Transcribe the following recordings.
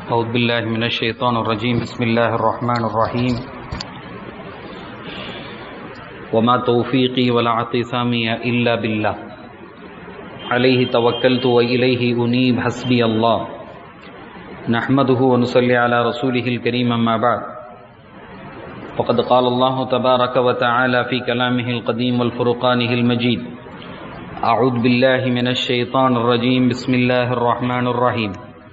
أعوذ بالله من الشيطان الرجيم بسم الله الرحمن الرحيم وما توفيقي ولا اعتصامي إلا بالله عليه توكلت وإليه أنيب حسبي الله نحمده ونصلي على رسوله الكريم أما بعد وقد قال الله تبارك وتعالى في كلامه القديم والفرقانه المجيد أعوذ بالله من الشيطان الرجيم بسم الله الرحمن الرحيم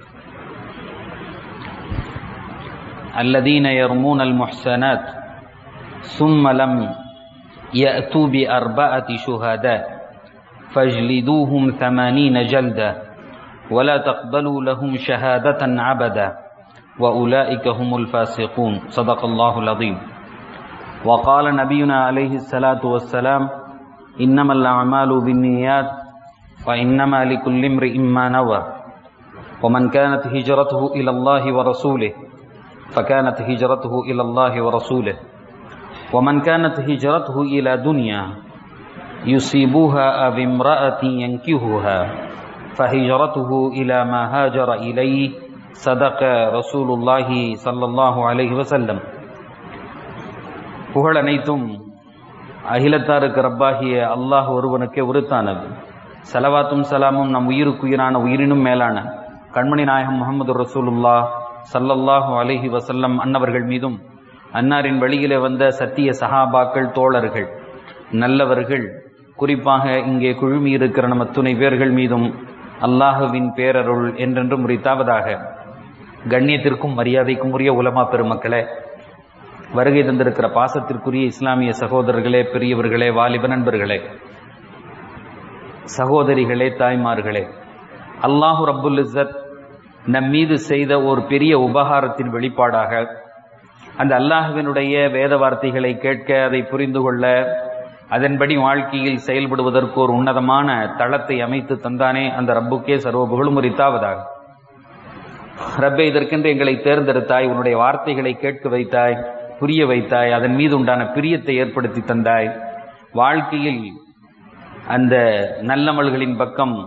الذين يرمون المحسنات ثم لم يأتوا بأربعة شهداء فاجلدوهم ثمانين جلدة ولا تقبلوا لهم شهادة عبدا وأولئك هم الفاسقون صدق الله العظيم وقال نبينا عليه الصلاة والسلام إنما الأعمال بالنيات وإنما لكل امرئ ما نوى ومن كانت هجرته إلى الله ورسوله فكانت هجرته إلى الله ورسوله ومن كانت هجرته إلى دنيا يصيبها أو امرأة ينكهها فهجرته إلى ما هاجر إليه صدق رسول الله صلى الله عليه وسلم புகழ் அனைத்தும் அகிலத்தாருக்கு ரப்பாகிய அல்லாஹ் ஒருவனுக்கே உருத்தானது சலவாத்தும் சலாமும் நம் உயிருக்குயிரான உயிரினும் மேலான கண்மணி நாயகம் முகமது ரசூலுல்லா சல்லல்லாஹு அலஹி வசல்லம் அன்னவர்கள் மீதும் அன்னாரின் வழியிலே வந்த சத்திய சஹாபாக்கள் தோழர்கள் நல்லவர்கள் குறிப்பாக இங்கே குழுமி இருக்கிற நம்ம துணை பேர்கள் மீதும் அல்லாஹுவின் பேரருள் என்றென்றும் முறித்தாவதாக கண்ணியத்திற்கும் மரியாதைக்கும் உரிய உலமா பெருமக்களே வருகை தந்திருக்கிற பாசத்திற்குரிய இஸ்லாமிய சகோதரர்களே பெரியவர்களே வாலிப நண்பர்களே சகோதரிகளே தாய்மார்களே அல்லாஹு ரப்புல் இஸ்ஸத் நம் மீது செய்த ஒரு பெரிய உபகாரத்தின் வெளிப்பாடாக அந்த அல்லாஹுவினுடைய வேத வார்த்தைகளை கேட்க அதை புரிந்து கொள்ள அதன்படி வாழ்க்கையில் செயல்படுவதற்கு ஒரு உன்னதமான தளத்தை அமைத்து தந்தானே அந்த ரப்புக்கே சர்வ புகழும் உரித்தாவதாக ரப்பே இதற்கென்று எங்களை தேர்ந்தெடுத்தாய் உன்னுடைய வார்த்தைகளை கேட்க வைத்தாய் புரிய வைத்தாய் அதன் மீது உண்டான பிரியத்தை ஏற்படுத்தி தந்தாய் வாழ்க்கையில் அந்த நல்லமல்களின் பக்கம்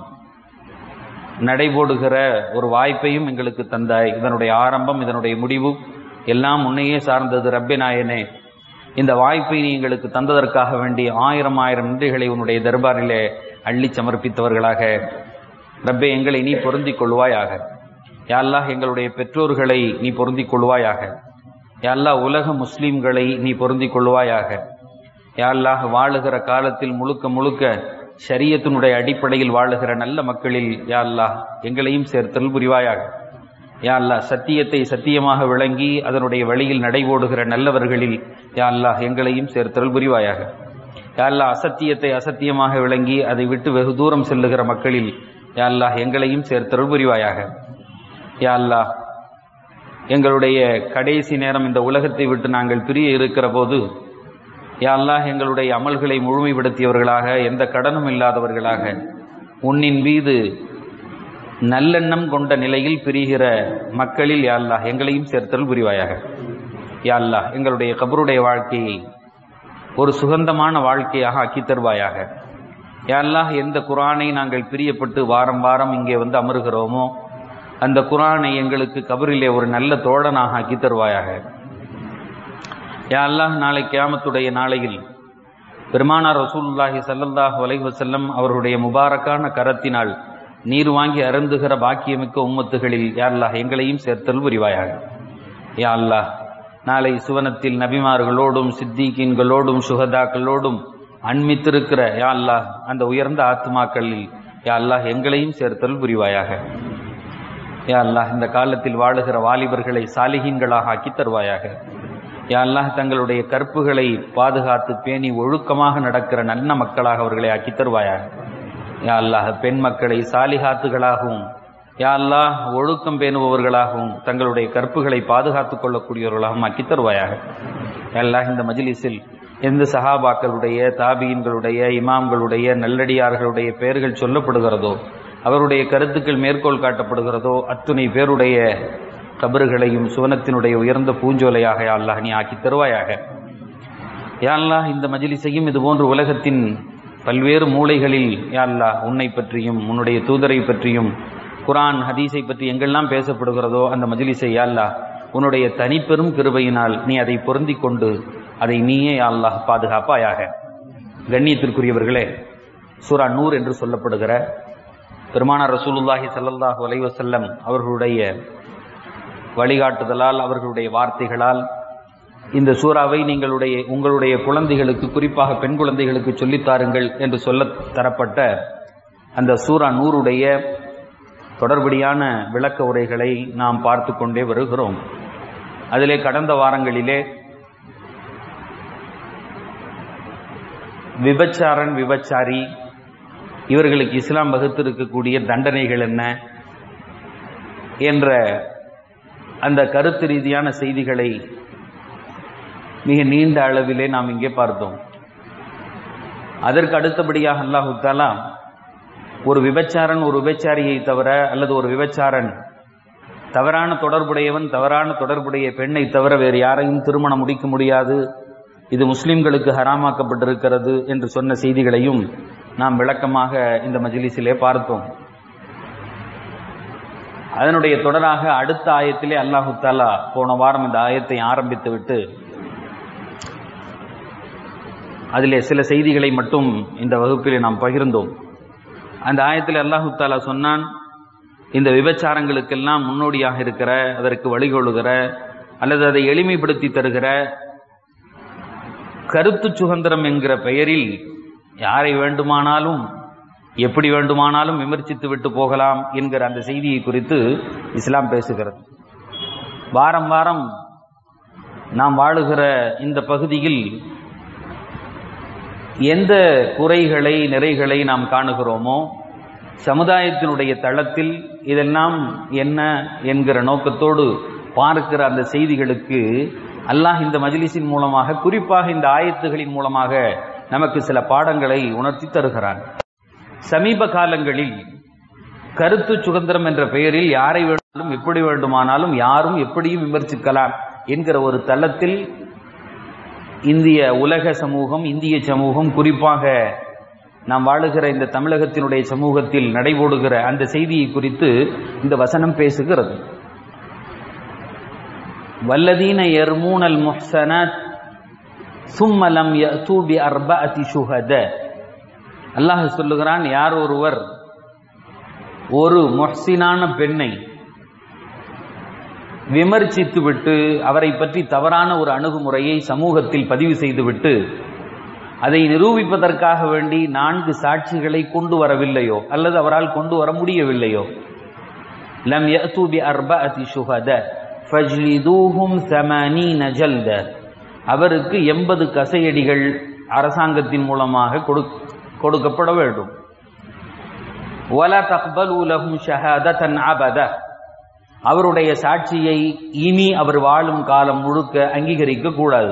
நடைபோடுகிற ஒரு வாய்ப்பையும் எங்களுக்கு தந்தாய் இதனுடைய ஆரம்பம் இதனுடைய முடிவு எல்லாம் உன்னையே சார்ந்தது ரப்பே நாயனே இந்த வாய்ப்பை நீ எங்களுக்கு தந்ததற்காக வேண்டி ஆயிரம் ஆயிரம் நன்றிகளை உன்னுடைய தர்பாரிலே அள்ளி சமர்ப்பித்தவர்களாக ரப்பே எங்களை நீ பொருந்திக் கொள்வாயாக யாழ்லாஹ் எங்களுடைய பெற்றோர்களை நீ பொருந்திக் கொள்வாயாக யாழ்லா உலக முஸ்லீம்களை நீ பொருந்திக் கொள்வாயாக யாழ்லாஹ் வாழுகிற காலத்தில் முழுக்க முழுக்க ஷரியத்தினுடைய அடிப்படையில் வாழுகிற நல்ல மக்களில் யாழ்லா எங்களையும் சேர்த்தல் புரிவாயாக யாழ்லா சத்தியத்தை சத்தியமாக விளங்கி அதனுடைய வழியில் நடைபோடுகிற நல்லவர்களில் யாழ்லா எங்களையும் சேர்த்தல் புரிவாயாக யாழ்லா அசத்தியத்தை அசத்தியமாக விளங்கி அதை விட்டு வெகு தூரம் செல்லுகிற மக்களில் யாழ்லா எங்களையும் சேர்த்தல் புரிவாயாக யாழ்லா எங்களுடைய கடைசி நேரம் இந்த உலகத்தை விட்டு நாங்கள் பிரிய இருக்கிற போது யாழ்லாஹ் எங்களுடைய அமல்களை முழுமைப்படுத்தியவர்களாக எந்த கடனும் இல்லாதவர்களாக உன்னின் மீது நல்லெண்ணம் கொண்ட நிலையில் பிரிகிற மக்களில் யாழ்லாஹ் எங்களையும் சேர்த்தல் புரிவாயாக யாழ்லாஹ் எங்களுடைய கபருடைய வாழ்க்கையை ஒரு சுகந்தமான வாழ்க்கையாக ஆக்கி தருவாயாக யாழ்லாஹ் எந்த குரானை நாங்கள் பிரியப்பட்டு வாரம் வாரம் இங்கே வந்து அமருகிறோமோ அந்த குரானை எங்களுக்கு கபரிலே ஒரு நல்ல தோழனாக ஆக்கி தருவாயாக யா அல்லாஹ் நாளை கியாமத்துடைய நாளையில் பெருமானார் ரசூல்லாஹி சல்லல்லாஹ் வலைவசல்லம் அவருடைய முபாரக்கான கரத்தினால் நீர் வாங்கி அருந்துகிற பாக்கியமிக்க உம்மத்துகளில் யா அல்லாஹ் எங்களையும் சேர்த்தல் புரிவாயாக யா அல்லாஹ் நாளை சுவனத்தில் நபிமார்களோடும் சித்திகீன்களோடும் சுகதாக்களோடும் அண்மித்திருக்கிற யா அல்லாஹ் அந்த உயர்ந்த ஆத்மாக்களில் யா அல்லாஹ் எங்களையும் சேர்த்தல் புரிவாயாக யா அல்லாஹ் இந்த காலத்தில் வாழுகிற வாலிபர்களை சாலிகீன்களாக ஆக்கி தருவாயாக யா அல்லாஹ் தங்களுடைய கற்புகளை பாதுகாத்து பேணி ஒழுக்கமாக நடக்கிற நல்ல மக்களாக அவர்களை ஆக்கி தருவாயாக யா அல்லாஹ் பெண் மக்களை சாலிகாத்துகளாகவும் யா அல்லாஹ் ஒழுக்கம் பேணுபவர்களாகவும் தங்களுடைய கற்புகளை பாதுகாத்துக் கொள்ளக்கூடியவர்களாகவும் ஆக்கி தருவாயாக அல்லாஹ் இந்த மஜிலிஸில் எந்த சஹாபாக்களுடைய தாபியின்களுடைய இமாம்களுடைய நல்லடியார்களுடைய பெயர்கள் சொல்லப்படுகிறதோ அவருடைய கருத்துக்கள் மேற்கோள் காட்டப்படுகிறதோ அத்துணை பேருடைய கபறுகளையும் சுவனத்தினுடைய உயர்ந்த பூஞ்சோலையாக அல்லாஹ் நீ ஆக்கி தருவாயாக யாழ்லா இந்த மஜிலிசையும் இதுபோன்று உலகத்தின் பல்வேறு மூளைகளில் யாழ்லா உன்னை பற்றியும் உன்னுடைய தூதரை பற்றியும் குரான் ஹதீஸை பற்றி எங்கெல்லாம் பேசப்படுகிறதோ அந்த மஜ்லிஸை யா அல்லாஹ் உன்னுடைய தனிப்பெரும் கிருபையினால் நீ அதை பொருந்தி கொண்டு அதை நீயே யா அல்லாஹ் பாதுகாப்பாயாக கண்ணியத்திற்குரியவர்களே சூரா நூர் என்று சொல்லப்படுகிற பெருமானார் ரசூலுல்லாஹி ஸல்லல்லாஹு அலைஹி வஸல்லம் அவர்களுடைய வழிகாட்டுதலால் அவர்களுடைய வார்த்தைகளால் இந்த சூறாவை நீங்களுடைய உங்களுடைய குழந்தைகளுக்கு குறிப்பாக பெண் குழந்தைகளுக்கு சொல்லித் தாருங்கள் என்று சொல்ல தரப்பட்ட அந்த சூரா நூறுடைய தொடர்படியான விளக்க உரைகளை நாம் பார்த்து கொண்டே வருகிறோம் அதிலே கடந்த வாரங்களிலே விபச்சாரன் விபச்சாரி இவர்களுக்கு இஸ்லாம் வகுத்திருக்கக்கூடிய தண்டனைகள் என்ன என்ற அந்த கருத்து ரீதியான செய்திகளை மிக நீண்ட அளவிலே நாம் இங்கே பார்த்தோம் அதற்கு அடுத்தபடியாக அல்லாஹு தாலா ஒரு விபச்சாரன் ஒரு விபச்சாரியை தவிர அல்லது ஒரு விபச்சாரன் தவறான தொடர்புடையவன் தவறான தொடர்புடைய பெண்ணை தவிர வேறு யாரையும் திருமணம் முடிக்க முடியாது இது முஸ்லிம்களுக்கு ஹராமாக்கப்பட்டிருக்கிறது என்று சொன்ன செய்திகளையும் நாம் விளக்கமாக இந்த மஜ்லிஸிலே பார்த்தோம் அதனுடைய தொடராக அடுத்த ஆயத்திலே அல்லாஹு தாலா போன வாரம் இந்த ஆயத்தை ஆரம்பித்து விட்டு அதிலே சில செய்திகளை மட்டும் இந்த வகுப்பிலே நாம் பகிர்ந்தோம் அந்த ஆயத்தில் அல்லாஹு தாலா சொன்னான் இந்த விபச்சாரங்களுக்கெல்லாம் முன்னோடியாக இருக்கிற அதற்கு வழிகொள்ளுகிற அல்லது அதை எளிமைப்படுத்தி தருகிற கருத்து சுதந்திரம் என்கிற பெயரில் யாரை வேண்டுமானாலும் எப்படி வேண்டுமானாலும் விமர்சித்து விட்டு போகலாம் என்கிற அந்த செய்தியை குறித்து இஸ்லாம் பேசுகிறது வாரம் வாரம் நாம் வாழுகிற இந்த பகுதியில் எந்த குறைகளை நிறைகளை நாம் காணுகிறோமோ சமுதாயத்தினுடைய தளத்தில் இதெல்லாம் என்ன என்கிற நோக்கத்தோடு பார்க்கிற அந்த செய்திகளுக்கு அல்லாஹ் இந்த மஜ்லிஸின் மூலமாக குறிப்பாக இந்த ஆயத்துகளின் மூலமாக நமக்கு சில பாடங்களை உணர்த்தி தருகிறான் சமீப காலங்களில் கருத்து சுதந்திரம் என்ற பெயரில் யாரை வேண்டுமானாலும் எப்படி வேண்டுமானாலும் யாரும் எப்படியும் விமர்சிக்கலாம் என்கிற ஒரு தளத்தில் இந்திய உலக சமூகம் இந்திய சமூகம் குறிப்பாக நாம் வாழுகிற இந்த தமிழகத்தினுடைய சமூகத்தில் நடைபோடுகிற அந்த செய்தியை குறித்து இந்த வசனம் பேசுகிறது வல்லதீன எர்மூனல் முஹ்சனத் சும்மலம் யதூபி அர்பஅதி ஷுஹத அல்லாஹ் சொல்லுகிறான் யார் ஒருவர் ஒரு முஹ்சினான பெண்ணை விமர்சித்து விட்டு அவரை பற்றி தவறான ஒரு அணுகுமுறையை சமூகத்தில் பதிவு செய்துவிட்டு அதை நிரூபிப்பதற்காக வேண்டி நான்கு சாட்சிகளை கொண்டு வரவில்லையோ அல்லது அவரால் கொண்டு வர முடியவில்லையோ லம் யஅதூபி அர்பஅதி ஷுஹத ஃபஜ்லிதூஹும் ஸமானீன ஜல்த அவருக்கு எண்பது கசையடிகள் அரசாங்கத்தின் மூலமாக கொடுக்கப்பட வேண்டும் வல தக்பலு லஹும் ஷஹாதத்தன் அபத அவருடைய சாட்சியை இனி அவர் வாழும் காலம் முழுக்க அங்கீகரிக்க கூடாது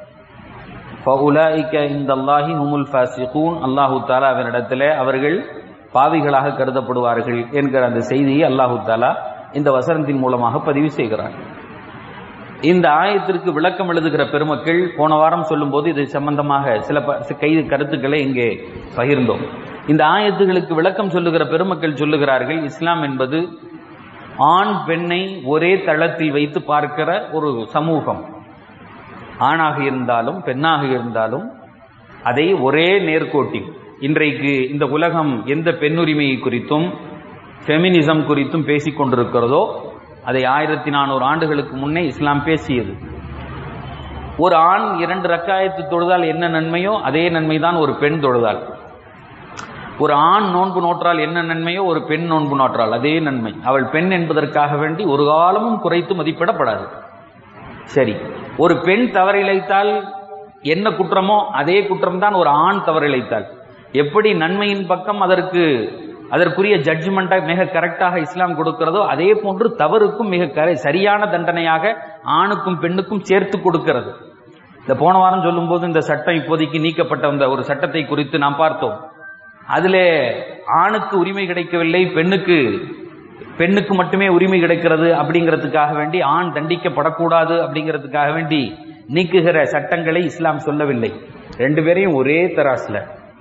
அல்லாஹு தாலா அவனிடத்தில் அவர்கள் பாவிகளாக கருதப்படுவார்கள் என்கிற அந்த செய்தியை அல்லாஹு தாலா இந்த வசனத்தின் மூலமாக பதிவு செய்கிறார் இந்த ஆயத்திற்கு விளக்கம் எழுதுகிற பெருமக்கள் போன வாரம் சொல்லும்போது இது சம்பந்தமாக சில கை கருத்துக்களை இங்கே பகிர்ந்தோம் இந்த ஆயத்துகளுக்கு விளக்கம் சொல்லுகிற பெருமக்கள் சொல்லுகிறார்கள் இஸ்லாம் என்பது ஆண் பெண்ணை ஒரே தளத்தில் வைத்து பார்க்கிற ஒரு சமூகம் ஆணாக இருந்தாலும் பெண்ணாக இருந்தாலும் அதை ஒரே நேர்கோட்டில் இன்றைக்கு இந்த உலகம் எந்த பெண்ணுரிமையை குறித்தும் ஃபெமினிசம் குறித்தும் பேசிக் கொண்டிருக்கிறதோ அதை ஆயிரத்தி நானூறு ஆண்டுகளுக்கு முன்னே இஸ்லாம் பேசியது ஒரு ஆண் இரண்டு ரக்காயத்து தொழுதால் என்ன நன்மையோ அதே நன்மைதான் ஒரு பெண் தொழுதால் ஒரு ஆண் நோன்பு நோற்றால் என்ன நன்மையோ ஒரு பெண் நோன்பு நோற்றால் அதே நன்மை அவள் பெண் என்பதற்காக வேண்டி ஒரு காலமும் குறைத்து மதிப்பிடப்படாது சரி ஒரு பெண் தவறிழைத்தால் என்ன குற்றமோ அதே குற்றம்தான் ஒரு ஆண் தவறிழைத்தால் எப்படி நன்மையின் பக்கம் அதற்கு அதற்குரிய ஜட்ஜ்மெண்ட்டை மிக கரெக்டாக இஸ்லாம் கொடுக்கிறதோ அதே போன்று தவறுக்கும் மிக கரை சரியான தண்டனையாக ஆணுக்கும் பெண்ணுக்கும் சேர்த்து கொடுக்கிறது இந்த போன வாரம் சொல்லும்போது இந்த சட்டம் இப்போதைக்கு நீக்கப்பட்ட அந்த ஒரு சட்டத்தை குறித்து நாம் பார்த்தோம் அதிலே ஆணுக்கு உரிமை கிடைக்கவில்லை பெண்ணுக்கு பெண்ணுக்கு மட்டுமே உரிமை கிடைக்கிறது அப்படிங்கிறதுக்காக வேண்டி ஆண் தண்டிக்கப்படக்கூடாது அப்படிங்கிறதுக்காக வேண்டி நீக்குகிற சட்டங்களை இஸ்லாம் சொல்லவில்லை ரெண்டு பேரையும் ஒரே தராசுல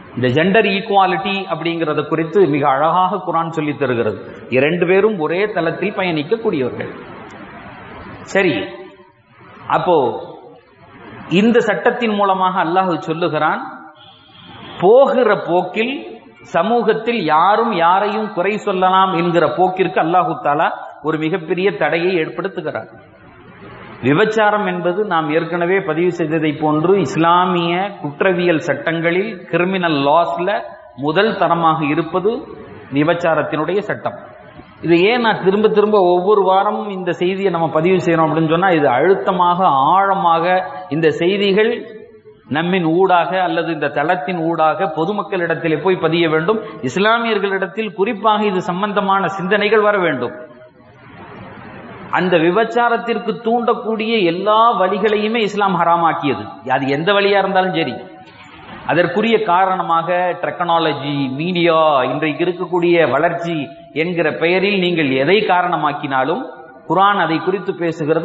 இந்த ஜெண்டர் ஈக்குவாலிட்டி அப்படிங்கறத குறித்து மிக அழகாக குரான் சொல்லி தருகிறது இரண்டு பேரும் ஒரே தளத்தில் பயணிக்கக்கூடியவர்கள் சரி அப்போ இந்த சட்டத்தின் மூலமாக அல்லாஹ் சொல்லுகிறான் போகிற போக்கில் சமூகத்தில் யாரும் யாரையும் குறை சொல்லலாம் என்கிற போக்கிற்கு அல்லாஹு தாலா ஒரு மிகப்பெரிய தடையை ஏற்படுத்துகிறார் விபச்சாரம் என்பது நாம் ஏற்கனவே பதிவு செய்ததை போன்று இஸ்லாமிய குற்றவியல் சட்டங்களில் கிரிமினல் லாஸ்ல முதல் தரமாக இருப்பது விபச்சாரத்தினுடைய சட்டம் இது ஏன் நான் திரும்ப திரும்ப ஒவ்வொரு வாரமும் இந்த செய்தியை நம்ம பதிவு செய்யறோம் அப்படின்னு சொன்னா இது அழுத்தமாக ஆழமாக இந்த செய்திகள் நம்மின் ஊடாக அல்லது இந்த தளத்தின் ஊடாக பொதுமக்களிடத்திலே போய் பதிய வேண்டும் இஸ்லாமியர்களிடத்தில் குறிப்பாக இது சம்பந்தமான சிந்தனைகள் வர வேண்டும் அந்த விபச்சாரத்திற்கு தூண்டக்கூடிய எல்லா வழிகளையுமே இஸ்லாம் ஹராமாக்கியது அது எந்த வழியா இருந்தாலும் சரி அதற்குரிய காரணமாக டெக்னாலஜி மீடியா இன்றைக்கு இருக்கக்கூடிய வளர்ச்சி என்கிற பெயரில் நீங்கள் எதை காரணமாக்கினாலும் குரான் அதை குறித்து பேசுகிறது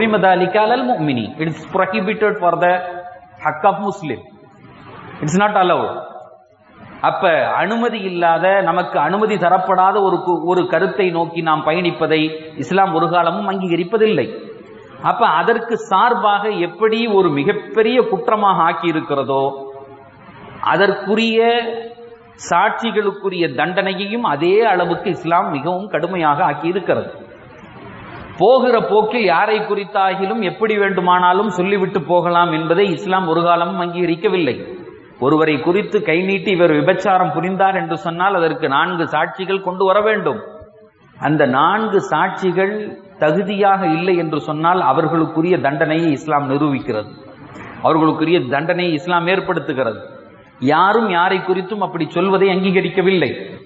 இட்ஸ் prohibited ஃபார் த ஹக் of Muslim it's not allowed அப்ப அனுமதி இல்லாத நமக்கு அனுமதி தரப்படாத ஒரு கு- ஒரு கருத்தை நோக்கி நாம் பயணிப்பதை இஸ்லாம் ஒரு காலமும் அங்கீகரிப்பதில்லை அப்ப அதற்கு சார்பாக எப்படி ஒரு மிகப்பெரிய குற்றமாக ஆக்கி இருக்கிறதோ அதற்குரிய சாட்சிகளுக்குரிய தண்டனையையும் அதே அளவுக்கு இஸ்லாம் மிகவும் கடுமையாக ஆக்கி இருக்கிறது போகிற போக்கில் யாரை குறித்தாகிலும் எப்படி வேண்டுமானாலும் சொல்லிவிட்டு போகலாம் என்பதை இஸ்லாம் ஒரு காலமும் அங்கீகரிக்கவில்லை ஒருவரை குறித்து கை நீட்டி இவர் விபச்சாரம் புரிந்தார் என்று சொன்னால் அதற்கு நான்கு சாட்சிகள் கொண்டு வர வேண்டும் அந்த நான்கு சாட்சிகள் தகுதியாக இல்லை என்று சொன்னால் அவர்களுக்குரிய தண்டனையை இஸ்லாம் நிரூபிக்கிறது அவர்களுக்குரிய தண்டனையை இஸ்லாம் ஏற்படுத்துகிறது யாரும் யாரை குறித்தும் அப்படி சொல்வதை அங்கீகரிக்கவில்லை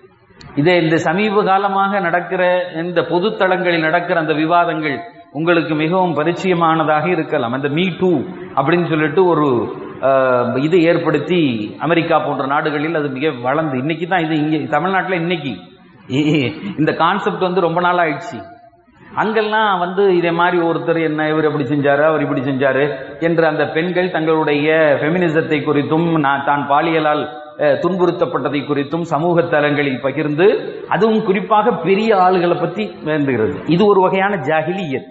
இதே இந்த சமீப காலமாக நடக்கிற இந்த பொது தளங்களில் நடக்கிற அந்த விவாதங்கள் உங்களுக்கு மிகவும் பரிச்சயமானதாக இருக்கலாம் அந்த மீ டூ அப்படின்னு சொல்லிட்டு ஒரு அஹ், இது ஏற்படுத்தி அமெரிக்கா போன்ற நாடுகளில் அது மிக வளர்ந்து இன்னைக்கு தான் இது இங்கே தமிழ்நாட்டில் இன்னைக்கு இ- இந்த கான்செப்ட் வந்து ரொம்ப நாள் ஆயிடுச்சு அங்கெல்லாம் வந்து இதே மாதிரி ஒருத்தர் என்ன இவர் இப்படி செஞ்சாரு அவர் இப்படி செஞ்சாரு என்று அந்த பெண்கள் தங்களுடைய ஃபெமினிசத்தை குறித்தும் நான் தான் பாலியலால் அஹ், துன்புறுத்தப்பட்டதை குறித்தும் சமூக தலங்களில் பகிர்ந்து அதுவும் குறிப்பாக பெரிய ஆளுகளை பத்தி வேண்டுகிறது இது ஒரு வகையான ஜாகிலியத்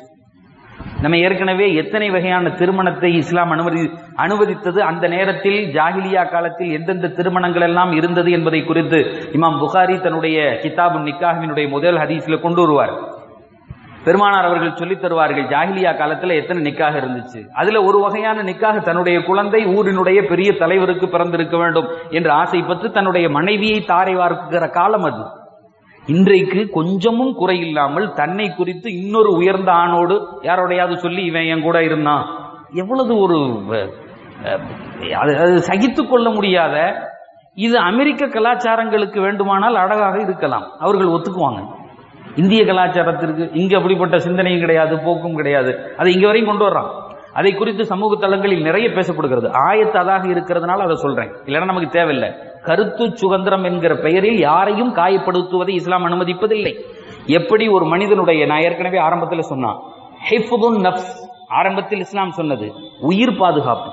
நம்ம ஏற்கனவே எத்தனை வகையான திருமணத்தை இஸ்லாம் அனுமதி அனுமதித்தது அந்த நேரத்தில் ஜாகிலியா காலத்தில் எந்தெந்த திருமணங்கள் எல்லாம் இருந்தது என்பதை குறித்து இமாம் புகாரி தன்னுடைய கிதாபு நிக்காஹினுடைய முதல் ஹதீஸ்ல கொண்டு வருவார் பெருமானார் அவர்கள் சொல்லித் தருவார்கள் ஜாகிலியா காலத்துல எத்தனை நிக்காக இருந்துச்சு அதுல ஒரு வகையான நிக்காக தன்னுடைய குழந்தை ஊரினுடைய பெரிய தலைவருக்கு பிறந்திருக்க வேண்டும் என்று ஆசைப்பட்டு தன்னுடைய மனைவியை தாரை வார்க்குகிற காலம் அது இன்றைக்கு கொஞ்சமும் குறையில்லாமல் தன்னை குறித்து இன்னொரு உயர்ந்த ஆணோடு யாரோடையாவது சொல்லி இவன் என் கூட இருந்தான் எவ்வளவு ஒரு அஹ், அஹ், அது அது சகித்துக் கொள்ள முடியாத இது அமெரிக்க கலாச்சாரங்களுக்கு வேண்டுமானால் அழகாக இருக்கலாம் அவர்கள் ஒத்துக்குவாங்க இந்திய கலாச்சாரத்திற்கு இங்க அப்படிப்பட்ட சிந்தனையும் கிடையாது போக்கும் கிடையாது அதை இங்க வரையும் கொண்டு வர்றான் அதை குறித்து சமூக தளங்களில் நிறைய பேசப்படுகிறது ஆயத்து அதாக இருக்கிறதுனால அதை சொல்றேன் இல்லைன்னா நமக்கு தேவையில்லை கருத்து சுதந்திரம் என்கிற பெயரில் யாரையும் காயப்படுத்துவதை இஸ்லாம் அனுமதிப்பதில்லை எப்படி ஒரு மனிதனுடைய நான் ஏற்கனவே ஆரம்பத்தில் சொன்னான் ஹிஃபுதுன் நஃப்ஸ் ஆரம்பத்தில் இஸ்லாம் சொன்னது உயிர் பாதுகாப்பு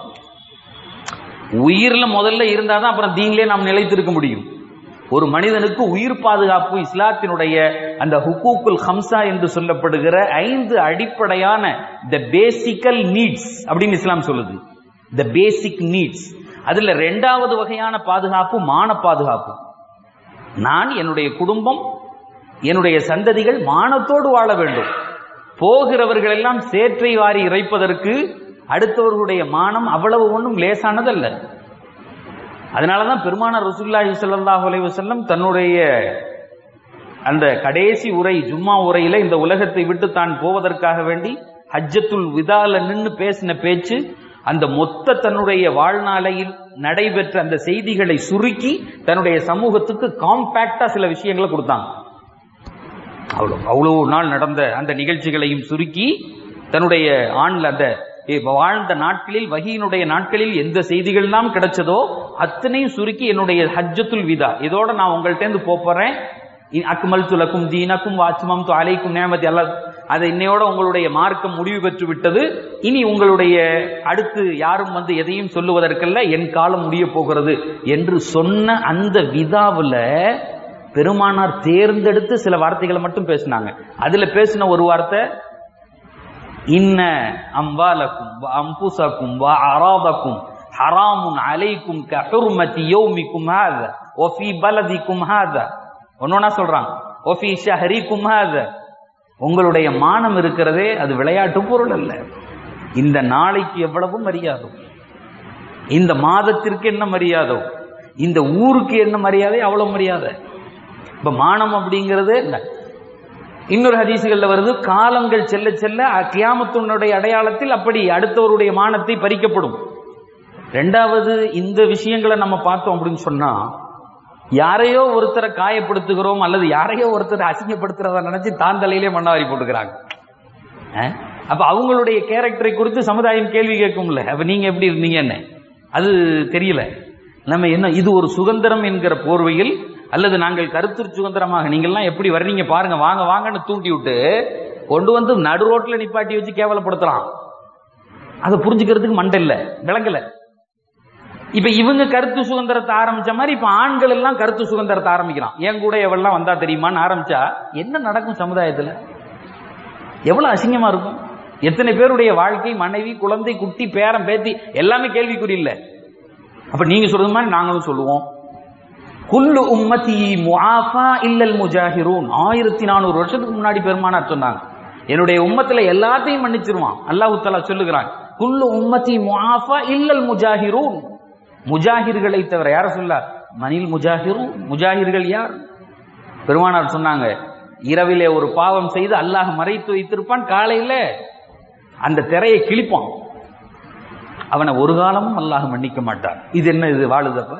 உயிர்ல முதல்ல இருந்தாதான் அப்புறம் தீனிலே நாம் நிலைத்திருக்க முடியும் ஒரு மனிதனுக்கு உயிர் பாதுகாப்பு இஸ்லாத்தினுடைய அந்த ஹுக்கூக்குல் ஹம்சா என்று சொல்லப்படுகிற ஐந்து அடிப்படையான த பேசிக்கல் நீட்ஸ் அப்படின்னு இஸ்லாம் சொல்லுது த பேசிக் நீட்ஸ் அதுல ரெண்டாவது வகையான பாதுகாப்பு மான பாதுகாப்பு நான் என்னுடைய குடும்பம் என்னுடைய சந்ததிகள் மானத்தோடு வாழ வேண்டும் போகிறவர்கள் எல்லாம் சேற்றை வாரி இறைப்பதற்கு அடுத்தவர்களுடைய மானம் அவ்வளவு ஒன்றும் லேசானதல்ல அதனாலதான் பெருமானார் ரசூலுல்லாஹி ஸல்லல்லாஹு அலைஹி வஸல்லம் தன்னுடைய அந்த கடைசி உரை ஜும்மா உரையில இந்த உலகத்தை விட்டு தான் போவதற்காக வேண்டி ஹஜ்ஜத்துல் விதால நின்னு பேசின பேச்சு அந்த மொத்த தன்னுடைய வாழ்நாளையில் நடைபெற்ற அந்த செய்திகளை சுருக்கி தன்னுடைய சமூகத்துக்கு காம்பேக்டா சில விஷயங்களை கொடுத்தாங்க அவ்வளவு அவ்வளவு நாள் நடந்த அந்த நிகழ்ச்சிகளையும் சுருக்கி தன்னுடைய ஆண்ல அந்த இ- வாழ்ந்த நாட்களில் வகியினுடைய நாட்களில் எந்த செய்திகள் எல்லாம் கிடைச்சதோ அத்தனையும் சுருக்கி என்னுடைய ஹஜ்ஜத்துல் விதா இதோட நான் உங்கள்ட்ட இருந்து போறேன் அக்மல் துலக்கும் தீனக்கும் வாச்சுமம் அலைக்கும் நேமதி அல்ல அதை இன்னையோட உங்களுடைய மார்க்கம் முடிவு பெற்று விட்டது இனி உங்களுடைய அடுத்து யாரும் வந்து எதையும் சொல்லுவதற்கல்ல என் காலம் முடிய போகிறது என்று சொன்ன அந்த விதாவுல பெருமானார் தேர்ந்தெடுத்து சில வார்த்தைகளை மட்டும் பேசினாங்க அதுல பேசின ஒரு வார்த்தை இன்ன அம்பாலக்கும் வ அம்புசக்கும் வ அராதக்கும் ஹராமுன் அலைக்கும் க ஹுர்மதி யௌமிக்கும் ஹாதா ஒஃபி பலதிக்கும் ஹாதா ஒன்னொன்னா சொல்றாங்க ஒஃபி ஷஹரிக்கும் ஹாதா உங்களுடைய மானம் இருக்கிறதே அது விளையாட்டு பொருள் அல்ல இந்த நாளைக்கு எவ்வளவு மரியாதை இந்த மாதத்திற்கு என்ன மரியாதை இந்த ஊருக்கு என்ன மரியாதை அவ்வளவு மரியாதை இப்ப மானம் அப்படிங்கிறது இல்ல இன்னொரு ஹதீசுகள்ல வருது காலங்கள் செல்ல செல்ல கியாமத்துனுடைய அடையாளத்தில் அப்படி அடுத்தவருடைய மானத்தை பறிக்கப்படும் ரெண்டாவது இந்த விஷயங்களை நம்ம பார்த்தோம் அப்படின்னு சொன்னா யாரையோ ஒருத்தரை காயப்படுத்துகிறோம் அல்லது யாரையோ ஒருத்தரை அசிங்கப்படுத்துறத நினைச்சு தான் தலையிலே மண்ணாரி போட்டுக்கிறாங்க அஹ்? அப்ப அவங்களுடைய கேரக்டரை குறித்து சமுதாயம் கேள்வி கேட்கும்ல அப்ப நீங்க எப்படி இருந்தீங்க என்ன அது தெரியல நம்ம என்ன இது ஒரு சுதந்திரம் என்கிற போர்வையில் அல்லது நாங்கள் கருத்து சுதந்திரமாக நீங்கள்லாம் எப்படி வர்றீங்க பாருங்க வாங்க வாங்கன்னு தூண்டி விட்டு கொண்டு வந்து நடு ரோட்ல நிப்பாட்டி வச்சு கேவலப்படுத்தலாம் அதை புரிஞ்சுக்கிறதுக்கு மண்டை இல்ல விளங்கல இப்ப இவங்க கருத்து சுதந்திரத்தை ஆரம்பிச்ச மாதிரி இப்ப ஆண்கள் எல்லாம் கருத்து சுதந்திரத்தை ஆரம்பிக்கலாம் என் கூட எவெல்லாம் வந்தா தெரியுமான்னு ஆரம்பிச்சா என்ன நடக்கும் சமுதாயத்துல எவ்வளவு அசிங்கமா இருக்கும் எத்தனை பேருடைய வாழ்க்கை மனைவி குழந்தை குட்டி பேரன் பேத்தி எல்லாமே கேள்விக்குறி இல்ல அப்ப நீங்க சொல்றது மாதிரி நாங்களும் சொல்லுவோம் குல்லு உம்மதி முஆஃபா இல்லல் முஜாஹிரூன் ஆயிரத்தி நானூறு வருஷத்துக்கு முன்னாடி பெருமானார் சொன்னாங்க என்னுடைய உம்மத்துல எல்லாத்தையும் மன்னிச்சிருவான் அல்லாஹ் தஆலா சொல்லுகிறான் குல்லு உம்மதி முஆஃபா இல்லல் முஜாஹிரூன் முஜாஹிர்களை தவிர யார சொல்ல மனில் முஜாஹிரு முஜாஹிர்கள் யார் பெருமானார் சொன்னாங்க இரவிலே ஒரு பாவம் செய்து அல்லாஹ் மறைத்து வைத்திருப்பான் காலையில அந்த திரையை கிழிப்பான் அவனை ஒரு காலமும் அல்லாஹ் மன்னிக்க மாட்டான் இது என்ன இது வாழுதப்ப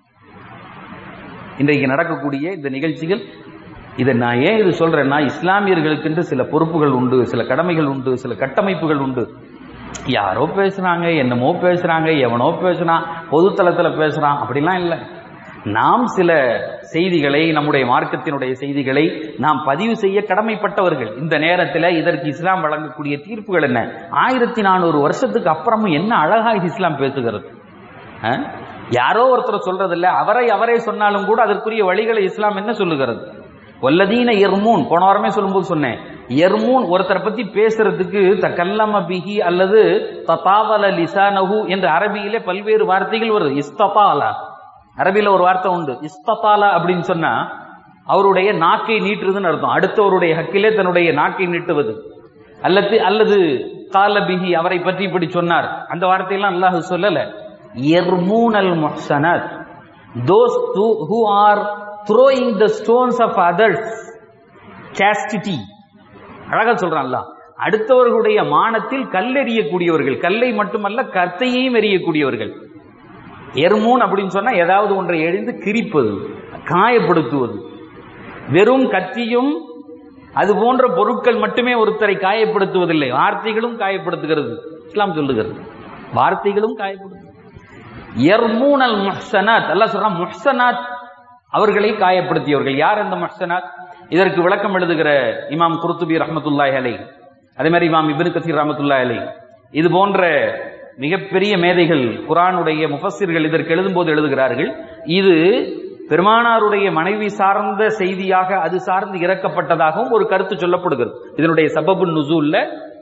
இன்றைக்கு நடக்கக்கூடிய இந்த நிகழ்ச்சிகள் இதை நான் ஏன் இது சொல்றேன்னா இஸ்லாமியர்களுக்கென்று சில பொறுப்புகள் உண்டு சில கடமைகள் உண்டு சில கட்டமைப்புகள் உண்டு யாரோ பேசுறாங்க என்னமோ பேசுறாங்க எவனோ பேசுறான் பொதுத்தளத்துல பேசுறான் அப்படிலாம் இல்லை நாம் சில செய்திகளை நம்முடைய மார்க்கத்தினுடைய செய்திகளை நாம் பதிவு செய்ய கடமைப்பட்டவர்கள் இந்த நேரத்தில் இதற்கு இஸ்லாம் வழங்கக்கூடிய தீர்ப்புகள் என்ன ஆயிரத்தி நானூறு வருஷத்துக்கு அப்புறமும் என்ன அழகா இது இஸ்லாம் பேசுகிறது அஹ்? யாரோ ஒருத்தர் சொல்றதில்ல அவரை அவரே சொன்னாலும் கூட அதற்குரிய வழிகளை இஸ்லாம் என்ன சொல்லுகிறது வல்லதீன எர்மூன் போன வாரமே சொல்லும்போது சொன்னேன் எர்மூன் ஒருத்தரை பத்தி பேசுறதுக்கு தக்கல்லம பிஹி அல்லது ததாவல லிசானஹு என்ற அரபியிலே பல்வேறு வார்த்தைகள் வருது இஸ்தபாலா அரபியில ஒரு வார்த்தை உண்டு இஸ்தபாலா அப்படின்னு சொன்னா அவருடைய நாக்கை நீட்டுறதுன்னு அர்த்தம் அடுத்தவருடைய ஹக்கிலே தன்னுடைய நாக்கை நீட்டுவது அல்லது அல்லது கால பிஹி அவரை பற்றி இப்படி சொன்னார் அந்த வார்த்தையெல்லாம் அல்லாஹ் சொல்லல எர்மூன் அல் முஹ்சனத் those who, who are throwing the stones of others chastity அழகா சொல்றான்ல அடுத்தவர்களுடைய மானத்தில் கல்லெறியக்கூடியவர்கள் கல்லை மட்டுமல்ல கத்தையையும் எறியக்கூடியவர்கள் எர்மூன் அப்படின்னு சொன்னா ஏதாவது ஒன்றை எழிந்து கிரிப்பது காயப்படுத்துவது வெறும் கத்தியும் அது போன்ற பொருட்கள் மட்டுமே ஒருத்தரை காயப்படுத்துவதில்லை வார்த்தைகளும் காயப்படுத்துகிறது இஸ்லாம் சொல்லுகிறது வார்த்தைகளும் காயப்படுத்து எர்மூனல் முஹ்சனாத் அல்லாஹ் சொல்றான் முஹ்சனாத் அவர்களை காயப்படுத்தியவர்கள் யார் அந்த முஹ்சனாத் இதற்கு விளக்கம் எழுதுகிற இமாம் குருத்துபி ரஹமத்துல்லாஹி அலை அதே மாதிரி இமாம் இப்னு கசீர் ரஹமத்துல்லாஹி அலை இது போன்ற மிகப்பெரிய மேதைகள் குரானுடைய முஃபஸ்ஸிர்கள் இதற்கு எழுதும்போது எழுதுகிறார்கள் இது பெருமானாருடைய மனைவி சார்ந்த செய்தியாக அது சார்ந்து இறக்கப்பட்டதாகவும் ஒரு கருத்து சொல்லப்படுகிறது இதனுடைய சபபு நுசூல்ல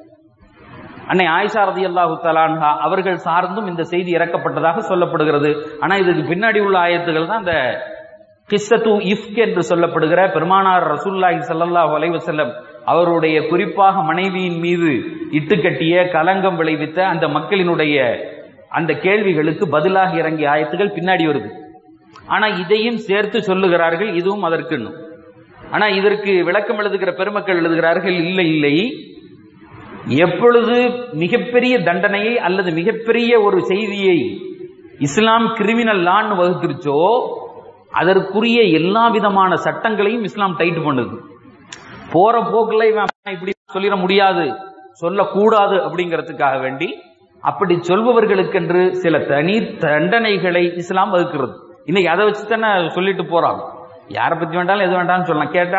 அன்னை ஆயிஷா ரதி அல்லாஹு தலான்ஹா அவர்கள் சார்ந்தும் இந்த செய்தி இறக்கப்பட்டதாக சொல்லப்படுகிறது ஆனா இதுக்கு பின்னாடி உள்ள ஆயத்துகள் தான் அந்த கிஸ்ஸத்து இஃப்க் என்று சொல்லப்படுகிற பெருமானார் ரசூல்லாஹி ஸல்லல்லாஹு அலைஹி வஸல்லம் அவருடைய குறிப்பாக மனைவியின் மீது இட்டுக்கட்டிய கலங்கம் விளைவித்த அந்த மக்களினுடைய அந்த கேள்விகளுக்கு பதிலாக இறங்கிய ஆயத்துகள் பின்னாடி வருது ஆனா இதையும் சேர்த்து சொல்லுகிறார்கள் இதுவும் அதற்கு ஆனா இதற்கு விளக்கம் எழுதுகிற பெருமக்கள் எழுதுகிறார்கள் இல்லை இல்லை எப்பொழுது மிகப்பெரிய தண்டனையை அல்லது மிகப்பெரிய ஒரு செய்தியை இஸ்லாம் கிரிமினல் லான்னு வகுத்துருச்சோ அதற்குரிய எல்லா விதமான சட்டங்களையும் இஸ்லாம் டைட் பண்ணுது போற போக்குல இவன் இப்படி சொல்லிட முடியாது சொல்லக்கூடாது அப்படிங்கிறதுக்காக வேண்டி அப்படி சொல்பவர்களுக்கென்று சில தனி தண்டனைகளை இஸ்லாம் வகுக்கிறது இன்னைக்கு அதை வச்சு தானே சொல்லிட்டு போறாங்க யாரை பத்தி வேண்டாலும் எது வேண்டாம்னு சொல்லலாம் கேட்டா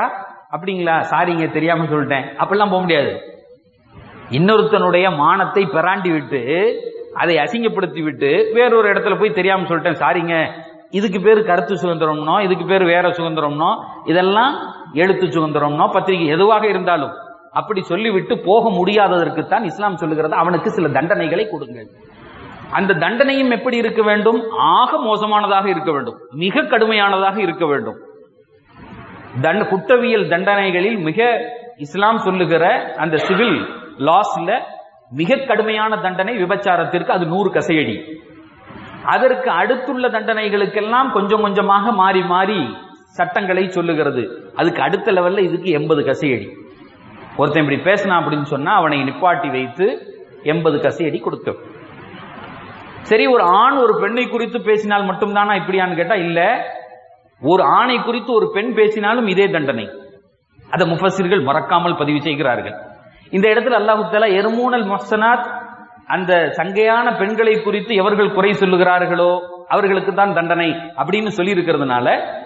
அப்படிங்களா சாரிங்க தெரியாம சொல்லிட்டேன் அப்படிலாம் போக முடியாது இன்னொருத்தனுடைய மானத்தை பெறாண்டி விட்டு அதை அசிங்கப்படுத்தி விட்டு வேறொரு இடத்துல போய் தெரியாம சொல்லிட்டேன் சாரிங்க இதுக்கு பேரு கருத்து சுதந்திரம்னோ இதுக்கு பேரு வேற சுதந்திரம்னோ இதெல்லாம் எழுத்து சுதந்திரம்னோ பத்திரிகை எதுவாக இருந்தாலும் அப்படி சொல்லிவிட்டு போக முடியாததற்குத்தான் இஸ்லாம் சொல்லுகிறது அவனுக்கு சில தண்டனைகளை கொடுங்கள் அந்த தண்டனையும் எப்படி இருக்க வேண்டும் ஆக மோசமானதாக இருக்க வேண்டும் மிக கடுமையானதாக இருக்க வேண்டும் தண்ட குற்றவியல் தண்டனைகளில் மிக இஸ்லாம் சொல்லுகிற அந்த சிவில் லாஸ்ல மிக கடுமையான தண்டனை விபச்சாரத்திற்கு அது நூறு கசையடி அதற்கு அடுத்துள்ள தண்டனைகளுக்கெல்லாம் கொஞ்சம் கொஞ்சமாக மாறி மாறி சட்டங்களை சொல்லுகிறது அதுக்கு அடுத்த லெவல்ல இதுக்கு எண்பது கசையடி ஒருத்தன் இப்படி பேசினான் அப்படின்னு சொன்னா அவனை நிப்பாட்டி வைத்து எண்பது கசையடி கொடுக்க சரி ஒரு ஆண் ஒரு பெண்ணை குறித்து பேசினால் மட்டும்தானா இப்படியான்னு கேட்டா இல்ல ஒரு ஆணை குறித்து ஒரு பெண் பேசினாலும் இதே தண்டனை அதை முஃபசிர்கள் மறக்காமல் பதிவு செய்கிறார்கள் இந்த இடத்துல அல்லாஹு தாலா எருமூனல் மொஹசனாத் அந்த சங்கையான பெண்களை குறித்து எவர்கள் குறை சொல்லுகிறார்களோ அவர்களுக்கு தான் தண்டனை அப்படின்னு சொல்லி இருக்கிறதுனால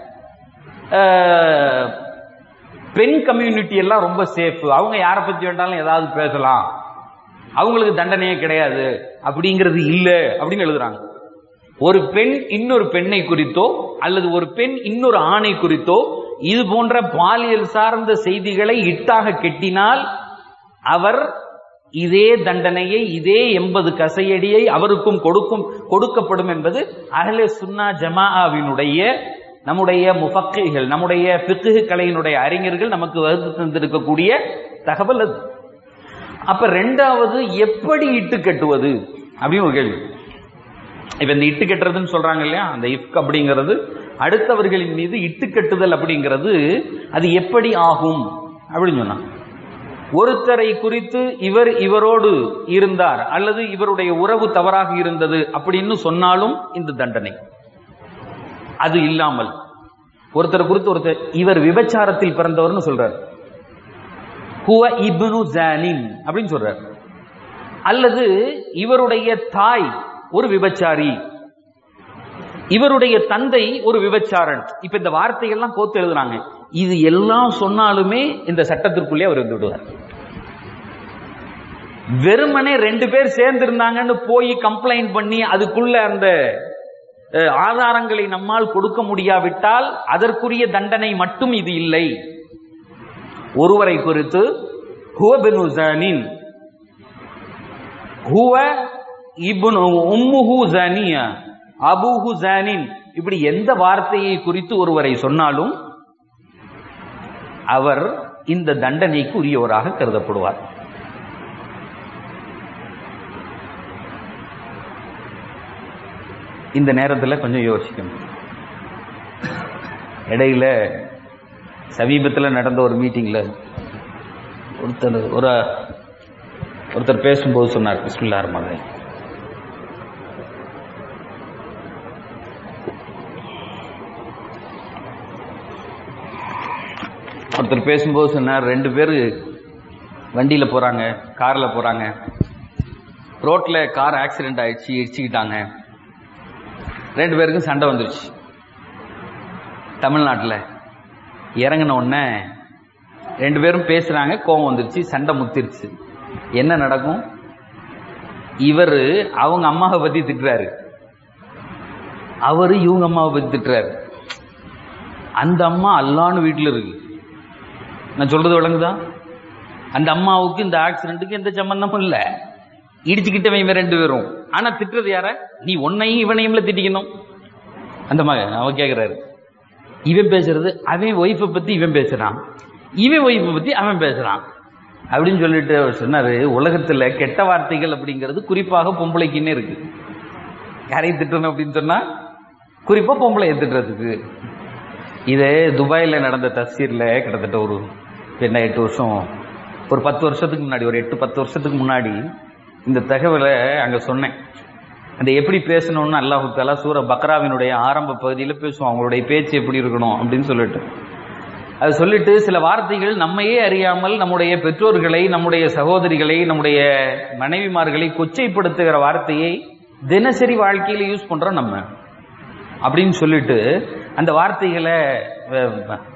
பெண் கம்யூனிட்டி எல்லாம் ரொம்ப சேஃப் அவங்க யாரை பத்தி வேண்டாலும் ஏதாவது பேசலாம் அவங்களுக்கு தண்டனையே கிடையாது அப்படிங்கிறது இல்ல அப்படின்னு எழுதுறாங்க ஒரு பெண் இன்னொரு பெண்ணை குறித்தோ அல்லது ஒரு பெண் இன்னொரு ஆணை குறித்தோ இது போன்ற பாலியல் சார்ந்த செய்திகளை இட்டாக கெட்டினால் அவர் இதே தண்டனையை இதே எண்பது கசையடியை அவருக்கும் கொடுக்கும் கொடுக்கப்படும் என்பது அகலே சுன்னா ஜமாவினுடைய நம்முடைய முஃபக்கைகள் நம்முடைய பிக்கு கலையினுடைய அறிஞர்கள் நமக்கு வகுத்து தந்திருக்கக்கூடிய தகவல் அது அப்ப ரெண்டாவது எப்படி இட்டு கட்டுவது அப்படின்னு ஒரு கேள்வி இப்ப இந்த இட்டு கட்டுறதுன்னு சொல்றாங்க இல்லையா அந்த இஃப்க் அப்படிங்கிறது அடுத்தவர்களின் மீது இட்டு கட்டுதல் அப்படிங்கிறது அது எப்படி ஆகும் அப்படின்னு சொன்னான் ஒருத்தரை குறித்து இவர் இவரோடு இருந்தார் அல்லது இவருடைய உறவு தவறாக இருந்தது அப்படின்னு சொன்னாலும் இந்த தண்டனை அது இல்லாமல் ஒருத்தரை குறித்து ஒருத்தர் இவர் விபச்சாரத்தில் பிறந்தவர்னு சொல்றார் ஹுவ இப்னு ஜானின் அப்படின்னு சொல்றார் அல்லது இவருடைய தாய் ஒரு விபச்சாரி இவருடைய தந்தை ஒரு விபச்சாரன் இப்ப இந்த வார்த்தைகள்லாம் கோத்து எழுதுறாங்க இது எல்லாம் சொன்னாலுமே இந்த சட்டத்திற்குள்ளே அவர் வந்து விடுவார் வெறுமனே ரெண்டு பேர் சேர்ந்து இருந்தாங்கன்னு போய் கம்ப்ளைண்ட் பண்ணி அதுக்குள்ள அந்த அஹ், ஆதாரங்களை நம்மால் கொடுக்க முடியாவிட்டால் அதற்குரிய தண்டனை மட்டும் இது இல்லை ஒருவரை குறித்து ஹுவ பினு ஜானின் ஹுவ இப்னு உம்முஹு ஜானியா அபூஹு ஜானின் இப்படி எந்த வார்த்தையை குறித்து ஒருவரை சொன்னாலும் அவர் இந்த தண்டனைக்கு உரியவராக கருதப்படுவார் இந்த நேரத்தில் கொஞ்சம் யோசிக்கணும் இடையில சமீபத்தில் நடந்த ஒரு மீட்டிங்ல ஒருத்தர் ஒரு ஒருத்தர் பேசும்போது சொன்னார் பிஸ்மில்லா ரஹ்மான் ஒருத்தர் பேசும்போது சொன்னார் ரெண்டு பேர் வண்டியில போறாங்க கார்ல போறாங்க ரோட்ல கார் ஆக்சிடென்ட் ஆயிடுச்சு இடிச்சுக்கிட்டாங்க ரெண்டு பேருக்கும் சண்டை வந்துருச்சு தமிழ்நாட்டில் இறங்கின உடனே ரெண்டு பேரும் பேசுறாங்க கோவம் வந்துருச்சு சண்டை முத்திருச்சு என்ன நடக்கும் இவர் அவங்க அம்மாவை பத்தி திட்டுறாரு அவரு இவங்க அம்மாவை பத்தி திட்டுறாரு அந்த அம்மா அல்லான்னு வீட்டில் இருக்கு நான் சொல்றது விளங்குதா அந்த அம்மாவுக்கு இந்த ஆக்சிடென்ட்டுக்கு எந்த சம்பந்தமும் இல்ல இடிச்சுக்கிட்டவன் இவன் ரெண்டு பேரும் ஆனா திட்டுறது யார நீ உன்னையும் இவனையும்ல திட்டிக்கணும் அந்த மகன் அவன் கேக்குறாரு இவன் பேசுறது அவன் ஒய்ஃபை பத்தி இவன் பேசுறான் இவன் ஒய்ஃபை பத்தி அவன் பேசுறான் அப்படின்னு சொல்லிட்டு அவர் சொன்னாரு உலகத்துல கெட்ட வார்த்தைகள் அப்படிங்கிறது குறிப்பாக பொம்பளைக்குன்னே இருக்கு யாரையும் திட்டணும் அப்படின்னு சொன்னா குறிப்பா பொம்பளை திட்டுறதுக்கு இது துபாயில நடந்த தஸ்தீர்ல கிட்டத்தட்ட ஒரு என்ன எட்டு வருஷம் ஒரு பத்து வருஷத்துக்கு முன்னாடி ஒரு எட்டு பத்து வருஷத்துக்கு முன்னாடி இந்த தகவலை அங்க சொன்னேன் அந்த எப்படி பேசணும்னு அல்லாஹு தாலா சூர பக்ராவினுடைய ஆரம்ப பகுதியில் பேசுவோம் அவங்களுடைய பேச்சு எப்படி இருக்கணும் அப்படின்னு சொல்லிட்டு அது சொல்லிட்டு சில வார்த்தைகள் நம்மையே அறியாமல் நம்முடைய பெற்றோர்களை நம்முடைய சகோதரிகளை நம்முடைய மனைவிமார்களை கொச்சைப்படுத்துகிற வார்த்தையை தினசரி வாழ்க்கையில யூஸ் பண்றோம் நம்ம அப்படின்னு சொல்லிட்டு அந்த வார்த்தைகளை அஹ்,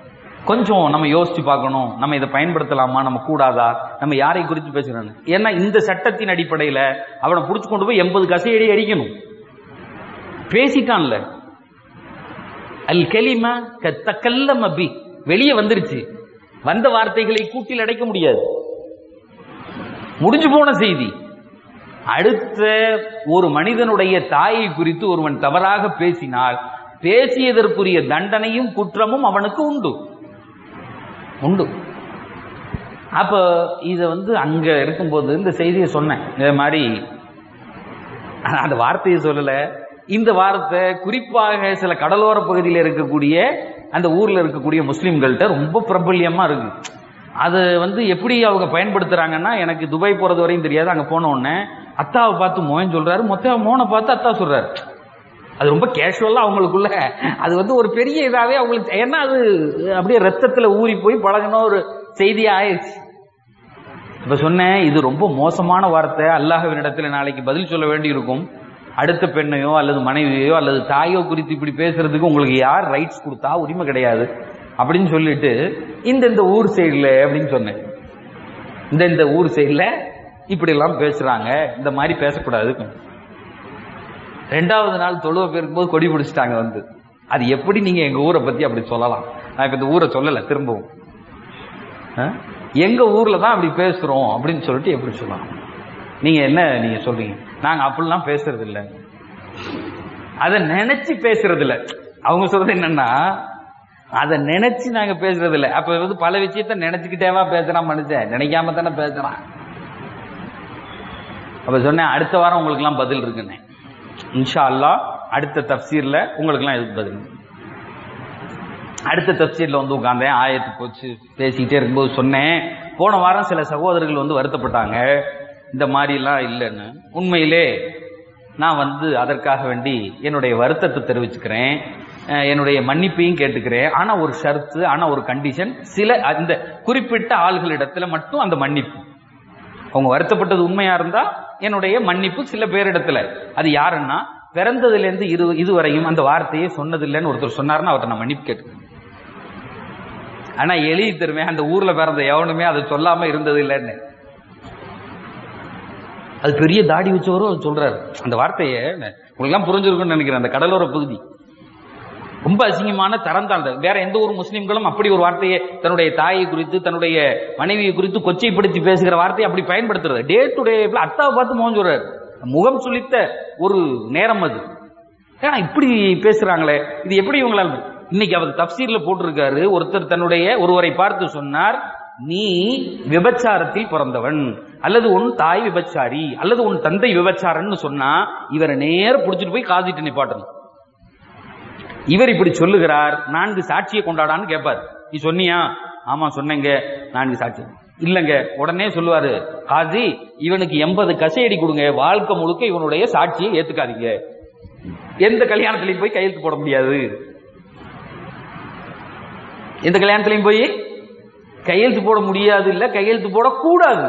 கொஞ்சம் நம்ம யோசிச்சு பார்க்கணும் நம்ம இதை பயன்படுத்தலாமா நம்ம கூடாதா நம்ம யாரை குறித்து பேசுறோம் ஏன்னா இந்த சட்டத்தின் அடிப்படையில அவனை புடிச்சு கொண்டு போய் எண்பது கசையடி அடிக்கணும் பேசிட்டான்ல அல் கெலிமா தக்கல்லம பி வெளியே வந்துருச்சு வந்த வார்த்தைகளை கூட்டில் அடைக்க முடியாது முடிஞ்சு போன செய்தி அடுத்த ஒரு மனிதனுடைய தாயை குறித்து ஒருவன் தவறாக பேசினால் பேசியதற்குரிய தண்டனையும் குற்றமும் அவனுக்கு உண்டு உண்டு அப்ப இத வந்து அங்க இருக்கும்போது இந்த செய்தியை சொன்னேன் இந்த மாதிரி அந்த வார்த்தையை சொல்லல இந்த வார்த்தை குறிப்பாக சில கடலோர பகுதியில் இருக்கக்கூடிய அந்த ஊர்ல இருக்கக்கூடிய முஸ்லிம்கள்ட்ட ரொம்ப பிரபல்யமா இருக்கு அது வந்து எப்படி அவங்க பயன்படுத்துறாங்கன்னா எனக்கு துபாய் போறது வரையும் தெரியாது அங்க போன உடனே அத்தாவை பார்த்து மோகன் சொல்றாரு மொத்த மோனை பார்த்து அத்தா சொல்றாரு அது ரொம்ப கேஷுவலா அவங்களுக்குள்ள அது வந்து ஒரு பெரிய இதாவே அவங்களுக்கு ஏன்னா அது அப்படியே ரத்தத்துல ஊறி போய் பழகின ஒரு செய்தியா ஆயிடுச்சு இப்ப சொன்னேன் இது ரொம்ப மோசமான வார்த்தை அல்லாஹ்வினிடத்துல நாளைக்கு பதில் சொல்ல வேண்டி இருக்கும் அடுத்த பெண்ணையோ அல்லது மனைவியோ அல்லது தாயோ குறித்து இப்படி பேசுறதுக்கு உங்களுக்கு யார் ரைட்ஸ் கொடுத்தா உரிமை கிடையாது அப்படின்னு சொல்லிட்டு இந்த இந்த ஊர் சைடுல அப்படின்னு சொன்னேன் இந்த இந்த ஊர் சைடுல இப்படி எல்லாம் பேசுறாங்க இந்த மாதிரி பேசக்கூடாது ரெண்டாவது நாள் தொழுவ போது கொடி பிடிச்சிட்டாங்க வந்து அது எப்படி நீங்க எங்க ஊரை பத்தி அப்படி சொல்லலாம் நான் இப்ப இந்த ஊரை சொல்லல திரும்பவும் ஆ? எங்க ஊர்ல தான் அப்படி பேசுறோம் அப்படின்னு சொல்லிட்டு எப்படி சொல்லலாம் நீங்க என்ன நீங்க சொல்றீங்க நாங்க அப்படிலாம் பேசுறது இல்ல அதை நினைச்சு பேசுறது இல்ல அவங்க சொல்றது என்னன்னா அதை நினைச்சு நாங்க பேசுறது இல்ல அப்ப வந்து பல விஷயத்த நினைச்சுக்கிட்டேவா பேசுறான் மனுஷன் நினைக்காம தானே பேசுறான் அப்ப சொன்னேன் அடுத்த வாரம் உங்களுக்கு எல்லாம் பதில் இருக்குன்னு இன்ஷா அல்லாஹ் அடுத்த தப்சீர்ல உங்களுக்கு எல்லாம் எதுக்கு பதில் அடுத்த தப்சீர்ல வந்து உட்கார்ந்தேன் ஆயத்து போச்சு பேசிக்கிட்டே இருக்கும்போது சொன்னேன் போன வாரம் சில சகோதரர்கள் வந்து வருத்தப்பட்டாங்க இந்த மாதிரிலாம் இல்லைன்னு உண்மையிலே நான் வந்து அதற்காக வேண்டி என்னுடைய வருத்தத்தை தெரிவிச்சுக்கிறேன் அஹ் என்னுடைய மன்னிப்பையும் கேட்டுக்கிறேன் ஆனா ஒரு ஷர்த்து ஆனா ஒரு கண்டிஷன் சில அந்த குறிப்பிட்ட ஆள்களிடத்துல மட்டும் அந்த மன்னிப்பு அவங்க வருத்தப்பட்டது உண்மையா இருந்தா என்னுடைய மன்னிப்பு சில பேரிடத்துல அது யாருன்னா பிறந்ததுல இருந்து இரு இதுவரையும் அந்த வார்த்தையை சொன்னதில்லைன்னு ஒருத்தர் சொன்னாருன்னா அவர்கிட்ட நான் மன்னிப்பு கேட்டுக்கிறேன் ஆனா எழுதி தருவேன் அந்த ஊர்ல பிறந்த எவனுமே அதை சொல்லாம இருந்தது இல்லைன்னு அது பெரிய தாடி வச்சவரும் அவர் சொல்றாரு அந்த வார்த்தையை உங்களுக்கு எல்லாம் புரிஞ்சிருக்கும்னு நினைக்கிறேன் அந்த கடலோர பகுதி ரொம்ப அசிங்கமான தரம் தாழ்ந்த வேற எந்த ஒரு முஸ்லிம்களும் அப்படி ஒரு வார்த்தையை தன்னுடைய தாயை குறித்து தன்னுடைய மனைவியை குறித்து கொச்சைப்படுத்தி பேசுகிற வார்த்தையை அப்படி பயன்படுத்துறது டே டு டே அத்தாவை பார்த்து மோகன் சொல்றாரு முகம் சுளித்த ஒரு நேரம் அது ஏன்னா இப்படி பேசுறாங்களே இது எப்படி இவங்களால் இன்னைக்கு அவர் தப்சீர்ல போட்டிருக்காரு ஒருத்தர் தன்னுடைய ஒருவரை பார்த்து சொன்னார் நீ விபச்சாரத்தில் பிறந்தவன் அல்லது உன் தாய் விபச்சாரி அல்லது உன் தந்தை விபச்சாரன்னு சொன்னா இவரை நேர புடிச்சிட்டு போய் காதிட்டு நிப்பாட்டணும் இவர் இப்படி சொல்லுகிறார் நான்கு சாட்சியை கொண்டாடான்னு கேட்பார் நீ சொன்னியா ஆமா சொன்னேங்க நான்கு சாட்சி இல்லங்க உடனே சொல்லுவாரு காசி இவனுக்கு எண்பது கசையடி கொடுங்க வாழ்க்கை முழுக்க இவனுடைய சாட்சியை ஏத்துக்காதீங்க எந்த கல்யாணத்திலையும் போய் கையெழுத்து போட முடியாது எந்த கல்யாணத்திலையும் போய் கையெழுத்து போட முடியாது இல்ல கையெழுத்து போடக்கூடாது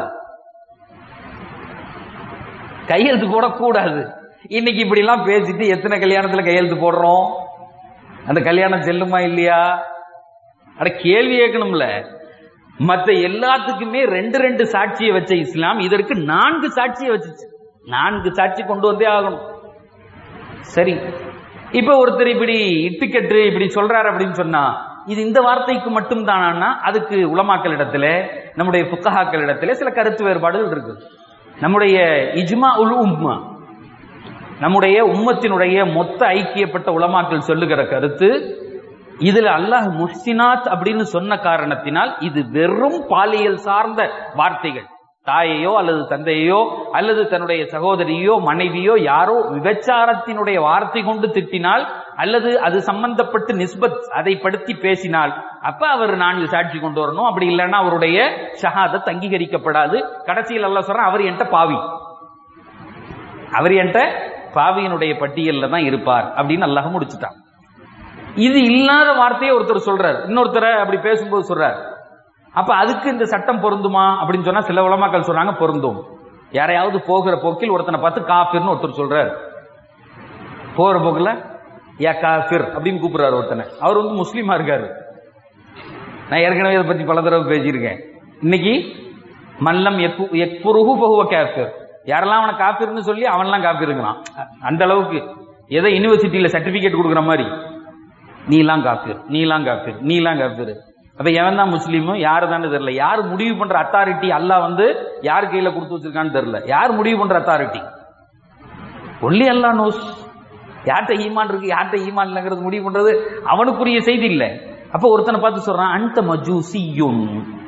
கையெழுத்து போடக்கூடாது இன்னைக்கு இப்படி எல்லாம் பேசிட்டு எத்தனை கல்யாணத்துல கையெழுத்து போடுறோம் அந்த கல்யாணம் செல்லுமா இல்லையா அட கேள்வி கேட்கணும்ல மத்த எல்லாத்துக்குமே ரெண்டு ரெண்டு சாட்சியை வச்ச இஸ்லாம் இதற்கு நான்கு சாட்சியை வச்சுச்சு நான்கு சாட்சி கொண்டு வந்தே ஆகணும் சரி இப்ப ஒருத்தர் இப்படி இட்டுக்கட்டு இப்படி சொல்றாரு அப்படின்னு சொன்னா இது இந்த வார்த்தைக்கு மட்டும் தானா அதுக்கு உலமாக்கள் இடத்துல நம்முடைய புத்தகாக்கள் இடத்துல சில கருத்து வேறுபாடுகள் இருக்கு நம்முடைய இஜ்மா உல் உம்மா நம்முடைய உம்மத்தினுடைய மொத்த ஐக்கியப்பட்ட உலமாக்கள் சொல்லுகிற கருத்து இதுல அல்லாஹ் முஹ்சினாத் அப்படின்னு சொன்ன காரணத்தினால் இது வெறும் பாலியல் சார்ந்த வார்த்தைகள் தாயையோ அல்லது தந்தையோ அல்லது தன்னுடைய சகோதரியோ மனைவியோ யாரோ விபச்சாரத்தினுடைய வார்த்தை கொண்டு திட்டினால் அல்லது அது சம்பந்தப்பட்டு நிஸ்பத் அதை படுத்தி பேசினால் அப்ப அவர் நான்கு சாட்சி கொண்டு வரணும் அப்படி இல்லைன்னா அவருடைய ஷஹாதத் அங்கீகரிக்கப்படாது கடைசியில் அல்ல சொல்றேன் அவர் என்கிட்ட பாவி அவர் என்கிட்ட பாவியினுடைய பட்டியல்ல தான் இருப்பார் அப்படின்னு அல்லாஹ் முடிச்சுட்டான் இது இல்லாத வார்த்தையை ஒருத்தர் சொல்றார் இன்னொருத்தரை அப்படி பேசும்போது சொல்றார் அப்ப அதுக்கு இந்த சட்டம் பொருந்துமா அப்படின்னு சொன்னா சில உலமாக்கள் சொல்றாங்க பொருந்தும் யாரையாவது போகிற போக்கில் ஒருத்தனை பார்த்து காஃபிர்னு ஒருத்தர் சொல்றாரு போகிற போக்குல யா காஃபிர் அப்படின்னு கூப்பிடுறாரு ஒருத்தனை அவர் வந்து முஸ்லீமா இருக்காரு நான் ஏற்கனவே இதை பத்தி பல தடவை பேசியிருக்கேன் இன்னைக்கு மல்லம் எக்புருஹு பகுவ கேஃபிர் யாரெல்லாம் அவனை காப்பிர்னு சொல்லி அவன்லாம் காப்பிருங்கிறான் அந்த அளவுக்கு ஏதோ யூனிவர்சிட்டியில சர்டிபிகேட் கொடுக்குற மாதிரி நீலாம் காப்பிர் நீலாம் காப்பிர் நீலாம் காப்பிர் அப்ப எவன் தான் முஸ்லீமும் யாரு தான் தெரியல யார் முடிவு பண்ற அத்தாரிட்டி அல்லாஹ் வந்து யார் கையில கொடுத்து வச்சிருக்கான்னு தெரியல யார் முடிவு பண்ற அத்தாரிட்டி ஒன்லி அல்லா நோஸ் யார்கிட்ட ஈமான் இருக்கு யார்கிட்ட ஈமான் இல்லைங்கிறது முடிவு பண்றது அவனுக்குரிய செய்தி இல்ல அப்ப ஒருத்தனை பார்த்து சொல்றான் அந்த மஜூசியுன்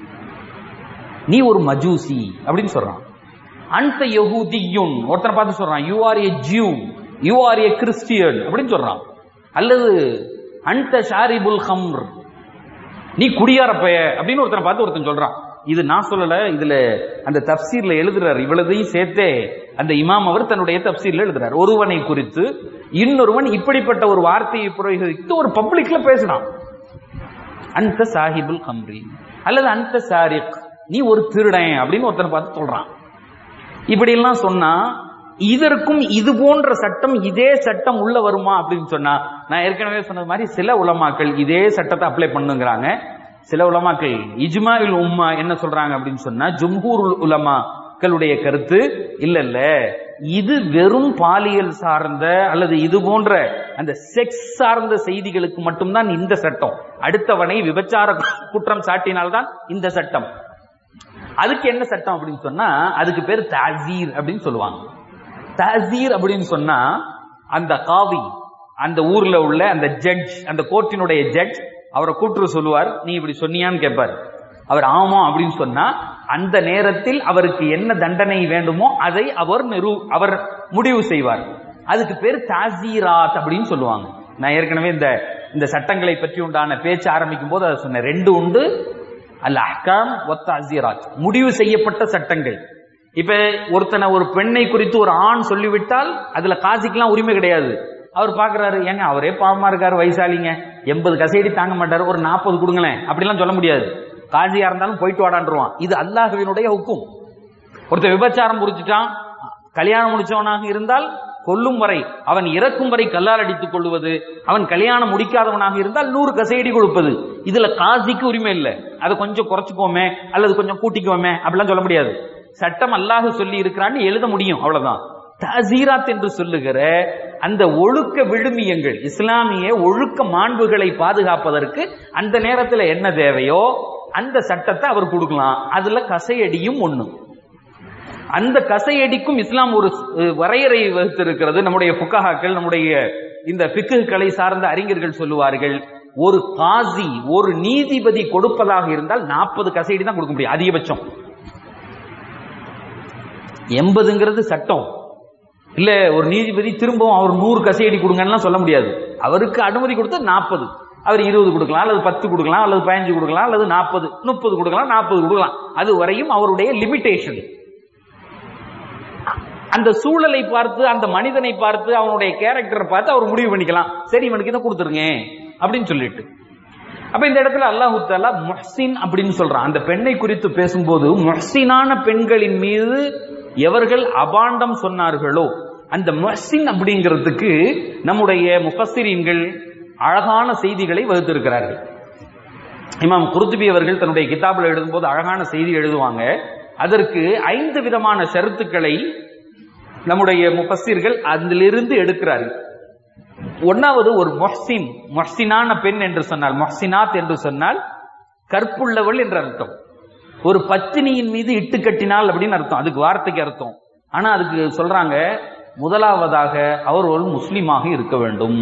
நீ ஒரு மஜூசி அப்படின்னு சொல்றான் அந்த யஹூதியுன் ஒருத்தனை பார்த்து சொல்றான் you are a Jew you are a Christian அப்படின்னு சொல்றான் அல்லது அந்த ஷாரிபுல் ஹம்ர் நீ குடியாரப்பய அப்படின்னு ஒருத்தனை பார்த்து ஒருத்தன் சொல்றான் இது நான் சொல்லல இதுல அந்த தப்சீர்ல எழுதுறாரு இவ்வளதையும் சேர்த்தே அந்த இமாம் அவர் தன்னுடைய தப்சீர்ல எழுதுறாரு ஒருவனை குறித்து இன்னொருவன் இப்படிப்பட்ட ஒரு வார்த்தையை பிரயோகித்து ஒரு பப்ளிக்ல பேசுறான் அந்த சாஹிபுல் ஹம்ரி அல்லது அந்த சாரிக் நீ ஒரு திருடன் அப்படின்னு ஒருத்தனை பார்த்து சொல்றான் இப்படி எல்லாம் சொன்னா இதற்கும் இது போன்ற சட்டம் இதே சட்டம் உள்ள வருமா அப்படின்னு சொன்னா நான் ஏற்கனவே சொன்னது மாதிரி சில உலமாக்கள் இதே சட்டத்தை அப்ளை பண்ணுங்கிறாங்க சில உலமாக்கள் இஜ்மாவில் உம்மா என்ன சொல்றாங்க அப்படின்னு சொன்னா ஜும்ஹூர் உலமாக்களுடைய கருத்து இல்ல இல்ல இது வெறும் பாலியல் சார்ந்த அல்லது இது போன்ற அந்த செக்ஸ் சார்ந்த செய்திகளுக்கு மட்டும்தான் இந்த சட்டம் அடுத்தவனை விபச்சார குற்றம் சாட்டினால்தான் இந்த சட்டம் அதுக்கு என்ன சட்டம் அப்படின்னு சொன்னா அதுக்கு பேர் தாசீர் அப்படின்னு சொல்லுவாங்க தாசீர் அப்படின்னு சொன்னா அந்த காவி அந்த ஊர்ல உள்ள அந்த ஜட்ஜ் அந்த கோர்ட்டினுடைய ஜட்ஜ் அவரை கூட்டுரு சொல்லுவார் நீ இப்படி சொன்னியான்னு கேட்பார் அவர் ஆமா அப்படின்னு சொன்னா அந்த நேரத்தில் அவருக்கு என்ன தண்டனை வேண்டுமோ அதை அவர் நிறு அவர் முடிவு செய்வார் அதுக்கு பேர் தாசீராத் அப்படின்னு சொல்லுவாங்க நான் ஏற்கனவே இந்த இந்த சட்டங்களை பற்றி உண்டான பேச்சு ஆரம்பிக்கும் போது அதை சொன்னேன் ரெண்டு உண்டு அல்ல அஹ்காம் ஒத்தாசீராத் முடிவு செய்யப்பட்ட சட்டங்கள் இப்ப ஒருத்தனை ஒரு பெண்ணை குறித்து ஒரு ஆண் சொல்லிவிட்டால் அதுல காசிக்கெல்லாம் உரிமை கிடையாது அவர் பாக்குறாரு ஏங்க அவரே பாவமா இருக்காரு வயசாலிங்க எண்பது கசையடி தாங்க மாட்டாரு ஒரு நாற்பது கொடுங்களேன் அப்படிலாம் சொல்ல முடியாது காசியா இருந்தாலும் போயிட்டு வாடான்ருவான் இது அல்லாஹுவினுடைய ஹுக்கும் ஒருத்தர் விபச்சாரம் புரிச்சுட்டான் கல்யாணம் முடிச்சவனாக இருந்தால் கொல்லும் வரை அவன் இறக்கும் வரை கல்லால் அடித்துக் கொள்வது அவன் கல்யாணம் முடிக்காதவனாக இருந்தால் நூறு கசையடி கொடுப்பது இதுல காசிக்கு உரிமை இல்லை அதை கொஞ்சம் குறைச்சுக்கோமே அல்லது கொஞ்சம் கூட்டிக்கோமே அப்படிலாம் சொல்ல முடியாது சட்டம் அல்லாஹ் சொல்லி இருக்கிறான்னு எழுத முடியும் அவ்வளவுதான் தசீராத் என்று சொல்லுகிற அந்த ஒழுக்க விழுமியங்கள் இஸ்லாமிய ஒழுக்க மாண்புகளை பாதுகாப்பதற்கு அந்த நேரத்தில் என்ன தேவையோ அந்த சட்டத்தை அவர் கொடுக்கலாம் அதுல கசையடியும் ஒண்ணு அந்த கசையடிக்கும் இஸ்லாம் ஒரு வரையறை வகுத்திருக்கிறது நம்முடைய புக்கஹாக்கள் நம்முடைய இந்த பிக்குகளை சார்ந்த அறிஞர்கள் சொல்லுவார்கள் ஒரு காசி ஒரு நீதிபதி கொடுப்பதாக இருந்தால் நாற்பது கசையடி தான் கொடுக்க முடியும் அதிகபட்சம் எண்பதுங்கிறது சட்டம் இல்ல ஒரு நீதிபதி திரும்பவும் அவர் நூறு கசையடி கொடுங்கன்னு சொல்ல முடியாது அவருக்கு அனுமதி கொடுத்தா நாற்பது அவர் இருபது கொடுக்கலாம் அல்லது பத்து கொடுக்கலாம் அல்லது பதினஞ்சு கொடுக்கலாம் அல்லது நாற்பது முப்பது கொடுக்கலாம் நாற்பது கொடுக்கலாம் அது வரையும் அவருடைய லிமிட்டேஷன் அந்த சூழலை பார்த்து அந்த மனிதனை பார்த்து அவனுடைய கேரக்டரை பார்த்து அவர் முடிவு பண்ணிக்கலாம் சரி இவனுக்கு இதை கொடுத்துருங்க அப்படின்னு சொல்லிட்டு அப்ப இந்த இடத்துல அல்லாஹு தாலா முஹ்சின் அப்படின்னு சொல்றான் அந்த பெண்ணை குறித்து பேசும்போது முஹ்சினான பெண்களின் மீது எவர்கள் அபாண்டம் சொன்னார்களோ அந்த முஹ்சின் அப்படிங்கிறதுக்கு நம்முடைய முஃபஸ்ஸிரீன்கள் அழகான செய்திகளை வகுத்திருக்கிறார்கள் இமாம் குருத்துபி அவர்கள் தன்னுடைய கிதாபில் எழுதும்போது அழகான செய்தி எழுதுவாங்க அதற்கு ஐந்து விதமான ஷருத்துக்களை நம்முடைய முஃபஸ்ஸிர்கள் அதிலிருந்து எடுக்கிறார்கள் ஒன்னாவது ஒரு மொஹ்சின் மொஹ்சினான பெண் என்று சொன்னால் மொஹ்சினாத் என்று சொன்னால் கற்புள்ளவள் என்ற அர்த்தம் ஒரு பத்தினியின் மீது இட்டு கட்டினால் அப்படின்னு அர்த்தம் அதுக்கு வார்த்தைக்கு அர்த்தம் ஆனா அதுக்கு சொல்றாங்க முதலாவதாக அவர் ஒரு முஸ்லீமாக இருக்க வேண்டும்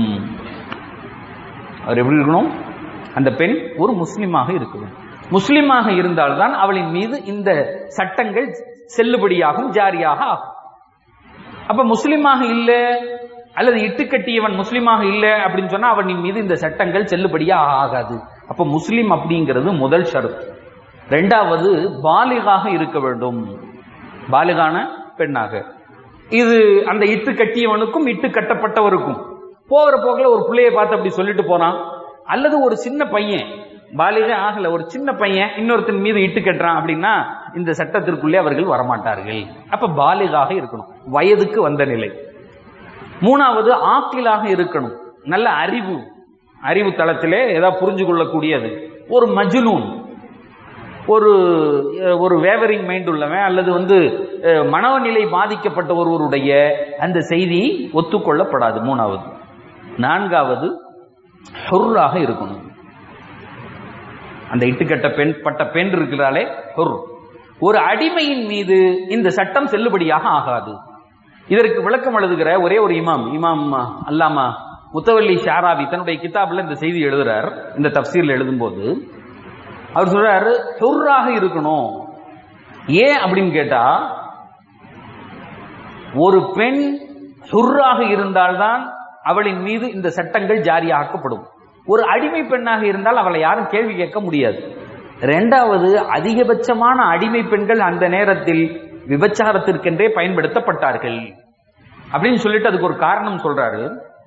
அவர் எப்படி இருக்கணும் அந்த பெண் ஒரு முஸ்லீமாக இருக்க வேண்டும் முஸ்லீமாக இருந்தால்தான் அவளின் மீது இந்த சட்டங்கள் செல்லுபடியாகும் ஜாரியாக ஆகும் அப்ப முஸ்லீமாக இல்ல அல்லது இட்டுக்கட்டியவன் முஸ்லீமாக இல்ல அப்படின்னு சொன்னா அவனின் மீது இந்த சட்டங்கள் செல்லுபடியா ஆகாது அப்ப முஸ்லீம் அப்படிங்கிறது முதல் ஷரத் ரெண்டாவது பாலிகாக இருக்க வேண்டும் பாலிகான பெண்ணாக இது அந்த இட்டு கட்டியவனுக்கும் இட்டு கட்டப்பட்டவருக்கும் போகிற போக்கில் ஒரு பிள்ளையை பார்த்து அப்படி சொல்லிட்டு போறான் அல்லது ஒரு சின்ன பையன் பாலிகை ஆகல ஒரு சின்ன பையன் இன்னொருத்தன் மீது இட்டு கட்டுறான் அப்படின்னா இந்த சட்டத்திற்குள்ளே அவர்கள் வரமாட்டார்கள் அப்ப பாலிகாக இருக்கணும் வயதுக்கு வந்த நிலை மூணாவது ஆக்கிலாக இருக்கணும் நல்ல அறிவு அறிவு தளத்திலே ஏதாவது புரிஞ்சு கொள்ளக்கூடியது ஒரு மஜ்னூன் ஒரு ஒரு வேவரிங் மைண்ட் உள்ளவன் அல்லது வந்து அஹ், மனநிலை பாதிக்கப்பட்ட ஒருவருடைய அந்த செய்தி ஒத்துக்கொள்ளப்படாது மூணாவது நான்காவது ஹுர்ராக இருக்கணும் அந்த இட்டுக்கட்ட பெண் பட்ட பெண் இருக்கிறாளே ஹுர் ஒரு அடிமையின் மீது இந்த சட்டம் செல்லுபடியாக ஆகாது இதற்கு விளக்கம் எழுதுகிற ஒரே ஒரு இமாம் இமாம் அல்லாமா முத்தவல்லி ஷாராவி தன்னுடைய கிதாப்ல இந்த செய்தி எழுதுறார் இந்த தப்சீர்ல எழுதும்போது அவர் சொல்றாரு ஹுர்ராக இருக்கணும் ஏன் அப்படின்னு கேட்டா ஒரு பெண் ஹுர்ராக இருந்தால்தான் அவளின் மீது இந்த சட்டங்கள் ஜாரியாக்கப்படும் ஒரு அடிமை பெண்ணாக இருந்தால் அவளை யாரும் கேள்வி கேட்க முடியாது ரெண்டாவது அதிகபட்சமான அடிமை பெண்கள் அந்த நேரத்தில் விபச்சாரத்திற்கென்றே பயன்படுத்தப்பட்டார்கள் அப்படின்னு சொல்லிட்டு அதுக்கு ஒரு காரணம் சொல்றாரு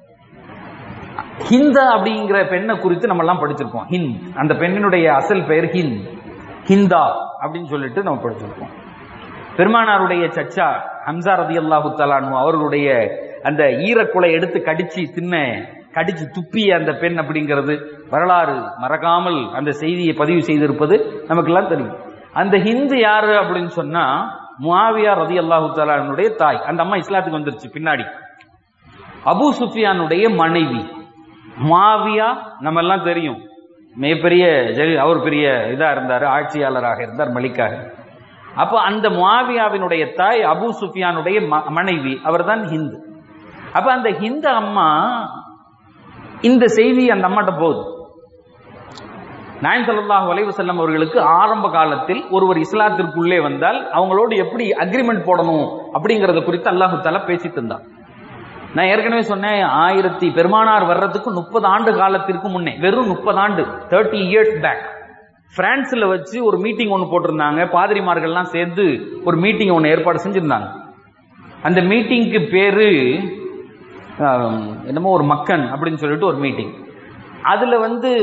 ஹிந்த அப்படிங்கிற பெண்ணை குறித்து நம்ம எல்லாம் படிச்சிருக்கோம் ஹிந்த் அந்த பெண்ணினுடைய அசல் பெயர் ஹிந்த் ஹிந்தா அப்படின்னு சொல்லிட்டு நம்ம படிச்சிருக்கோம் பெருமானாருடைய சச்சா ஹம்சா ரதி அல்லாஹு தலானு அவர்களுடைய அந்த ஈரக்குலை எடுத்து கடிச்சு தின்ன கடிச்சு துப்பிய அந்த பெண் அப்படிங்கிறது வரலாறு மறக்காமல் அந்த செய்தியை பதிவு செய்திருப்பது நமக்கெல்லாம் தெரியும் அந்த ஹிந்து யாரு அப்படின்னு சொன்னா முஆவியா ரதி அல்லாஹு தலானுடைய தாய் அந்த அம்மா இஸ்லாத்துக்கு வந்துருச்சு பின்னாடி அபூ சுஃபியானுடைய மனைவி மாவியா நம்ம எல்லாம் தெரியும் மிகப்பெரிய ஜெய் அவர் பெரிய இதா இருந்தார் ஆட்சியாளராக இருந்தார் மலிக்காக அப்போ அந்த முஆவியாவினுடைய தாய் அபூ சுஃபியானுடைய ம- மனைவி அவர்தான் ஹிந்து அப்ப அந்த ஹிந்து அம்மா இந்த செய்தி அந்த அம்மாட்ட போகுது நாயன் ஸல்லல்லாஹு அலைஹி வஸல்லம் அவர்களுக்கு ஆரம்ப காலத்தில் ஒருவர் இஸ்லாத்திற்குள்ளே வந்தால் அவங்களோடு எப்படி அக்ரிமெண்ட் போடணும் அப்படிங்கறத குறித்து அல்லாஹு தஆலா பேசி தந்தான் நான் ஏற்கனவே சொன்னேன் ஆயிரத்தி பெருமானார் வர்றதுக்கு முப்பது ஆண்டு காலத்திற்கு முன்னே வெறும் முப்பது ஆண்டு தேர்ட்டி இயர்ஸ் பேக் பிரான்ஸ்ல வச்சு ஒரு மீட்டிங் ஒன்று போட்டிருந்தாங்க பாதிரிமார்கள்லாம் சேர்ந்து ஒரு மீட்டிங் ஒன்று ஏற்பாடு செஞ்சிருந்தாங்க அந்த மீட்டிங்க்கு பேரு ஆம், என்னமோ ஒரு மக்கன் அப்படின்னு சொல்லிட்டு ஒரு மீட்டிங் அதுல வந்து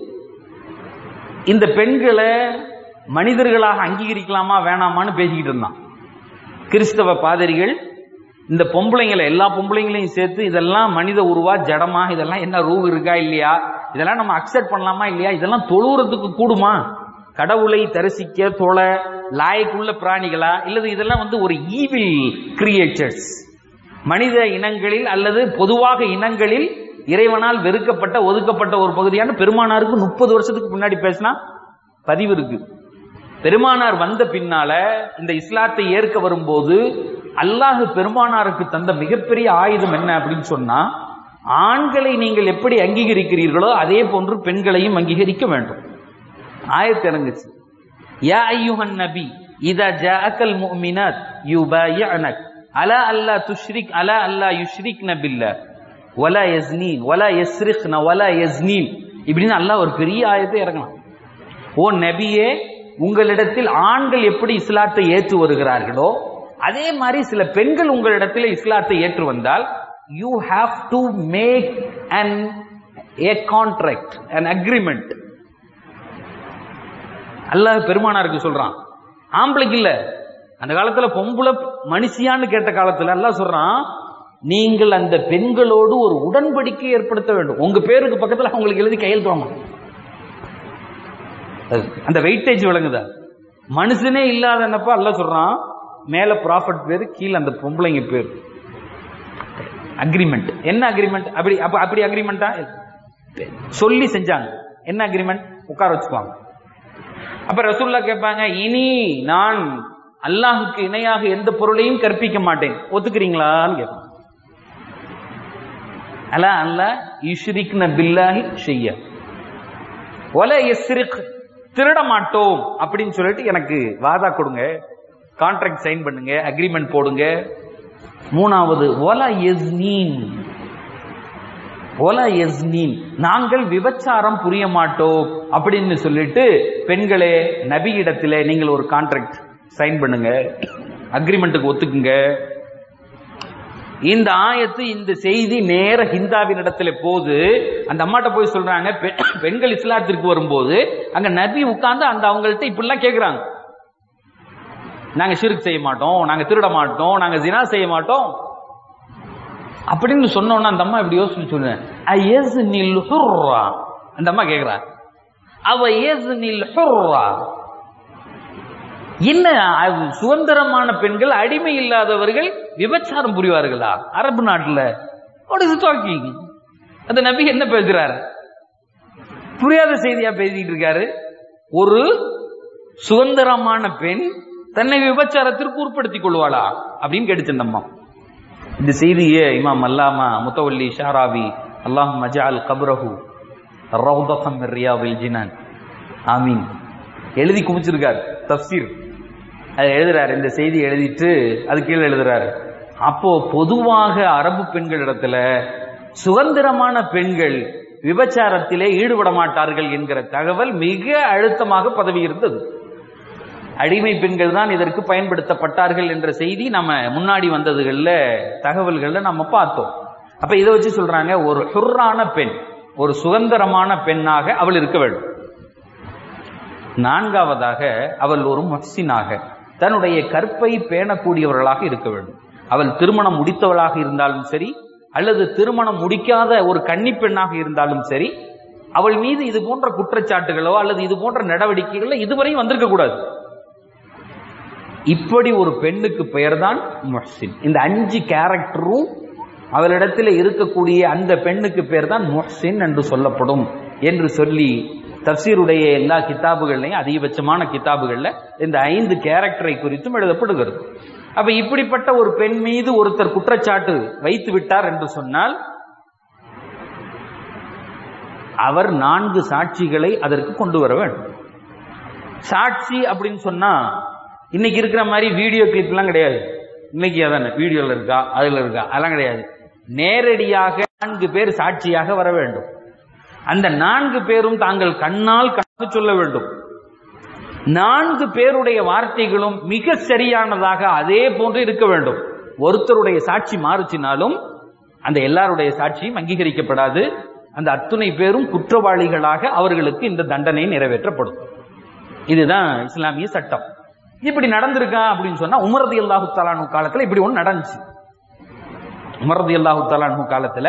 இந்த பெண்களை மனிதர்களாக அங்கீகரிக்கலாமா வேணாமான்னு பேசிக்கிட்டு இருந்தான் கிறிஸ்தவ பாதிரிகள் இந்த பொம்பளைங்களை எல்லா பொம்பளைங்களையும் சேர்த்து இதெல்லாம் மனித உருவா ஜடமா இதெல்லாம் என்ன ரூ இருக்கா இல்லையா இதெல்லாம் நம்ம அக்செப்ட் பண்ணலாமா இல்லையா இதெல்லாம் தொழுவுறதுக்கு கூடுமா கடவுளை தரிசிக்க தொலை லாயக்குள்ள பிராணிகளா இல்லது இதெல்லாம் வந்து ஒரு ஈவில் கிரியேச்சர்ஸ் மனித இனங்களில் அல்லது பொதுவாக இனங்களில் இறைவனால் வெறுக்கப்பட்ட ஒதுக்கப்பட்ட ஒரு பகுதியான பெருமானாருக்கு முப்பது வருஷத்துக்கு முன்னாடி பேசினா பதிவு இருக்கு பெருமானார் வந்த பின்னால இந்த இஸ்லாத்தை ஏற்க வரும்போது அல்லாஹ் பெருமானாருக்கு தந்த மிகப்பெரிய ஆயுதம் என்ன அப்படின்னு சொன்னா ஆண்களை நீங்கள் எப்படி அங்கீகரிக்கிறீர்களோ அதே போன்று பெண்களையும் அங்கீகரிக்க வேண்டும் ஆயத்து இறங்குச்சு யா ஐயுஹன் நபி இதா ஜாஅக்கல் முஃமினாத் யுபாயிஅனக் அலா அல்லா துஷ்ரிக் அலா அல்லா யுஷ்ரிக்ன பில்லா வலா யஸ்னீன் வலா யஸ்ரிக்ன வலா யஸ்னீன் இப்படின்னு அல்லாஹ் ஒரு பெரிய ஆயத்தை இறங்கலாம் ஓ நபியே உங்களிடத்தில் ஆண்கள் எப்படி இஸ்லாத்தை ஏற்று வருகிறார்களோ அதே மாதிரி சில பெண்கள் உங்களிடத்தில் இஸ்லாத்தை ஏற்று வந்தால் you have to make an a contract an agreement அல்லாஹ் பெருமானாருக்கு சொல்றான் ஆம்பளைக்கு இல்ல அந்த காலத்துல பொம்பளை மனுஷியான்னு கேட்ட காலத்துல அல்லாஹ் சொல்றான் நீங்கள் அந்த பெண்களோடு ஒரு உடன்படிக்கை ஏற்படுத்த வேண்டும் உங்க பேருக்கு பக்கத்துல அவங்களுக்கு எழுதி கையெழுத்து வாங்க அது அந்த வெயிட்டேஜ் விளங்குதா மனுஷனே இல்லாதனப்ப அல்லாஹ் சொல்றான் மேல ப்ராஃபிட் பேரு கீழே அந்த பொம்பளைங்க பேர் அக்ரிமெண்ட் என்ன அக்ரிமெண்ட் அப்படி அப்ப அப்படி அக்ரிமெண்டா சொல்லி செஞ்சாங்க என்ன அக்ரிமெண்ட் உட்கார வச்சுக்குவாங்க அப்ப ரசூல்லா கேட்பாங்க இனி நான் அல்லாஹுக்கு இணையாக எந்த பொருளையும் கற்பிக்க மாட்டேன் ஒத்துக்கிறீங்களான்னு கேட்பாங்க அலா அல்ல யுஷ்ரிக்ன பில்லாஹி செய்ய ஒல எஸ்ரிக் திருட மாட்டோம் அப்படின்னு சொல்லிட்டு எனக்கு வாதா கொடுங்க கான்ட்ராக்ட் சைன் பண்ணுங்க அக்ரிமெண்ட் போடுங்க மூணாவது ஒல எஸ்னீன் ஒல எஸ்னீன் நாங்கள் விபச்சாரம் புரிய மாட்டோம் அப்படின்னு சொல்லிட்டு பெண்களே நபியிடத்திலே நீங்கள் ஒரு கான்ட்ராக்ட் சைன் பண்ணுங்க அக்ரிமெண்ட்டுக்கு ஒத்துக்குங்க இந்த ஆயத்து இந்த செய்தி நேர ஹிந்தாவின் இடத்துல போது அந்த அம்மாட்ட போய் சொல்றாங்க பெ- பெண்கள் இஸ்லாத்திற்கு வரும்போது அங்க நபி உட்கார்ந்து அந்த அவங்கள்ட்ட இப்படிலாம் கேக்குறாங்க நாங்க ஷிர்க் செய்ய மாட்டோம் நாங்க திருட மாட்டோம் நாங்க ஜினா செய்ய மாட்டோம் அப்படின்னு சொன்னோன்னா அந்த அம்மா இப்படி யோசிச்சு சொன்னேன் அந்த அம்மா கேக்குறா அவ ஏசுனில் ஹுர்ரா என்ன அது சுதந்திரமான பெண்கள் அடிமை இல்லாதவர்கள் விபச்சாரம் புரிவார்களா அரபு நாட்டுல வாட் இஸ் டாக்கிங் அந்த நபி என்ன பேசுறாரு புரியாத செய்தியா பேசிட்டு இருக்காரு ஒரு சுதந்திரமான பெண் தன்னை விபச்சாரத்திற்கு உட்படுத்திக் கொள்வாளா அப்படின்னு கேட்டுச்சு அந்த அம்மா இந்த செய்தியை இமாம் அல்லாமா முத்தவல்லி ஷாராவி அல்லாஹ் மஜால் கப்ரஹு ரவுதகம் ரியாவில் ஜினான் ஆமீன் எழுதி குமிச்சிருக்காரு தப்சீர் அது எழுதுறாரு இந்த செய்தி எழுதிட்டு அது கீழே எழுதுறாரு அப்போ பொதுவாக அரபு பெண்களிடத்துல சுதந்திரமான பெண்கள் விபச்சாரத்திலே ஈடுபட மாட்டார்கள் என்கிற தகவல் மிக அழுத்தமாக பதவி இருந்தது அடிமை பெண்கள் தான் இதற்கு பயன்படுத்தப்பட்டார்கள் என்ற செய்தி நம்ம முன்னாடி வந்ததுகள்ல தகவல்கள்ல நம்ம பார்த்தோம் அப்ப இதை வச்சு சொல்றாங்க ஒரு ஹுர்ரான பெண் ஒரு சுதந்திரமான பெண்ணாக அவள் இருக்க வேண்டும் நான்காவதாக அவள் ஒரு மொஹ்சினாக தன்னுடைய கற்பை பேணக்கூடியவர்களாக இருக்க வேண்டும் அவள் திருமணம் முடித்தவளாக இருந்தாலும் சரி அல்லது திருமணம் முடிக்காத ஒரு கன்னி பெண்ணாக இருந்தாலும் சரி அவள் மீது இது போன்ற குற்றச்சாட்டுகளோ அல்லது இது போன்ற நடவடிக்கைகளோ இதுவரையும் வந்திருக்க கூடாது இப்படி ஒரு பெண்ணுக்கு பெயர்தான் முஹ்சின் இந்த அஞ்சு கேரக்டரும் அவளிடத்தில் இருக்கக்கூடிய அந்த பெண்ணுக்கு பேர் தான் முஹ்சின் என்று சொல்லப்படும் என்று சொல்லி தப்சீருடைய எல்லா கிதாபுகள்லையும் அதிகபட்சமான கிதாபுகள்ல இந்த ஐந்து கேரக்டரை குறித்தும் எழுதப்படுகிறது அப்ப இப்படிப்பட்ட ஒரு பெண் மீது ஒருத்தர் குற்றச்சாட்டு வைத்து விட்டார் என்று சொன்னால் அவர் நான்கு சாட்சிகளை அதற்கு கொண்டு வர வேண்டும் சாட்சி அப்படின்னு சொன்னா இன்னைக்கு இருக்கிற மாதிரி வீடியோ கிளிப்லாம் கிடையாது இன்னைக்கு அதானே வீடியோல இருக்கா அதுல இருக்கா அதெல்லாம் கிடையாது நேரடியாக நான்கு பேர் சாட்சியாக வர வேண்டும் அந்த நான்கு பேரும் தாங்கள் கண்ணால் கண்டு சொல்ல வேண்டும் நான்கு பேருடைய வார்த்தைகளும் மிக சரியானதாக அதே போன்று இருக்க வேண்டும் ஒருத்தருடைய சாட்சி மாறுச்சினாலும் அந்த எல்லாருடைய சாட்சியும் அங்கீகரிக்கப்படாது அந்த அத்துணை பேரும் குற்றவாளிகளாக அவர்களுக்கு இந்த தண்டனை நிறைவேற்றப்படும் இதுதான் இஸ்லாமிய சட்டம் இப்படி நடந்திருக்கா அப்படின்னு சொன்னா உமரதி அல்லாஹு தலானு காலத்துல இப்படி ஒண்ணு நடந்துச்சு உமரதி அல்லாஹு தலானு காலத்துல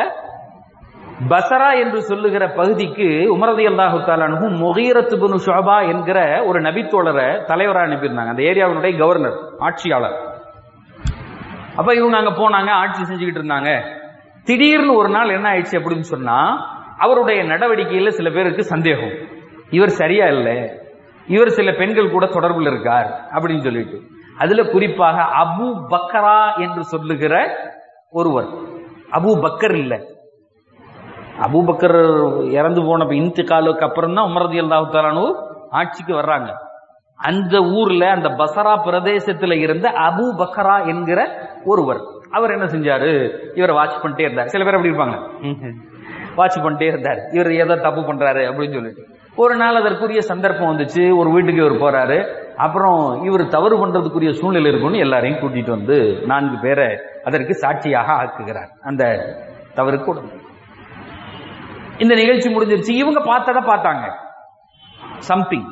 பசரா என்று சொல்லுகிற பகுதிக்கு உமரதி அல்லாஹு தாலானு முகீரத்து பின் ஷோபா என்கிற ஒரு நபித்தோழரை தலைவராக அனுப்பியிருந்தாங்க அந்த ஏரியாவினுடைய கவர்னர் ஆட்சியாளர் அப்ப இவங்க அங்க போனாங்க ஆட்சி செஞ்சுக்கிட்டு இருந்தாங்க திடீர்னு ஒரு நாள் என்ன ஆயிடுச்சு அப்படின்னு சொன்னா அவருடைய நடவடிக்கையில சில பேருக்கு சந்தேகம் இவர் சரியா இல்லை இவர் சில பெண்கள் கூட தொடர்பில் இருக்கார் அப்படின்னு சொல்லிட்டு அதுல குறிப்பாக அபு பக்கரா என்று சொல்லுகிற ஒருவர் அபு பக்கர் இல்லை அபூபக்கர் இறந்து போன இன்திகாலுக்கு அப்புறம் தான் உமரதி அல்லாஹு தாலானு ஆட்சிக்கு வர்றாங்க அந்த ஊர்ல அந்த பசரா பிரதேசத்துல இருந்த அபு பக்கரா என்கிற ஒருவர் அவர் என்ன செஞ்சாரு இவரை வாட்ச் பண்ணிட்டே இருந்தார் சில பேர் அப்படி இருப்பாங்க வாட்ச் பண்ணிட்டே இருந்தார் இவர் ஏதோ தப்பு பண்றாரு அப்படின்னு சொல்லிட்டு ஒரு நாள் அதற்குரிய சந்தர்ப்பம் வந்துச்சு ஒரு வீட்டுக்கு இவர் போறாரு அப்புறம் இவர் தவறு பண்றதுக்குரிய சூழ்நிலை இருக்கும்னு எல்லாரையும் கூட்டிட்டு வந்து நான்கு பேரை அதற்கு சாட்சியாக ஆக்குகிறார் அந்த தவறுக்கு உடம்பு இந்த நிகழ்ச்சி முடிஞ்சிருச்சு இவங்க பார்த்ததை பார்த்தாங்க சம்திங்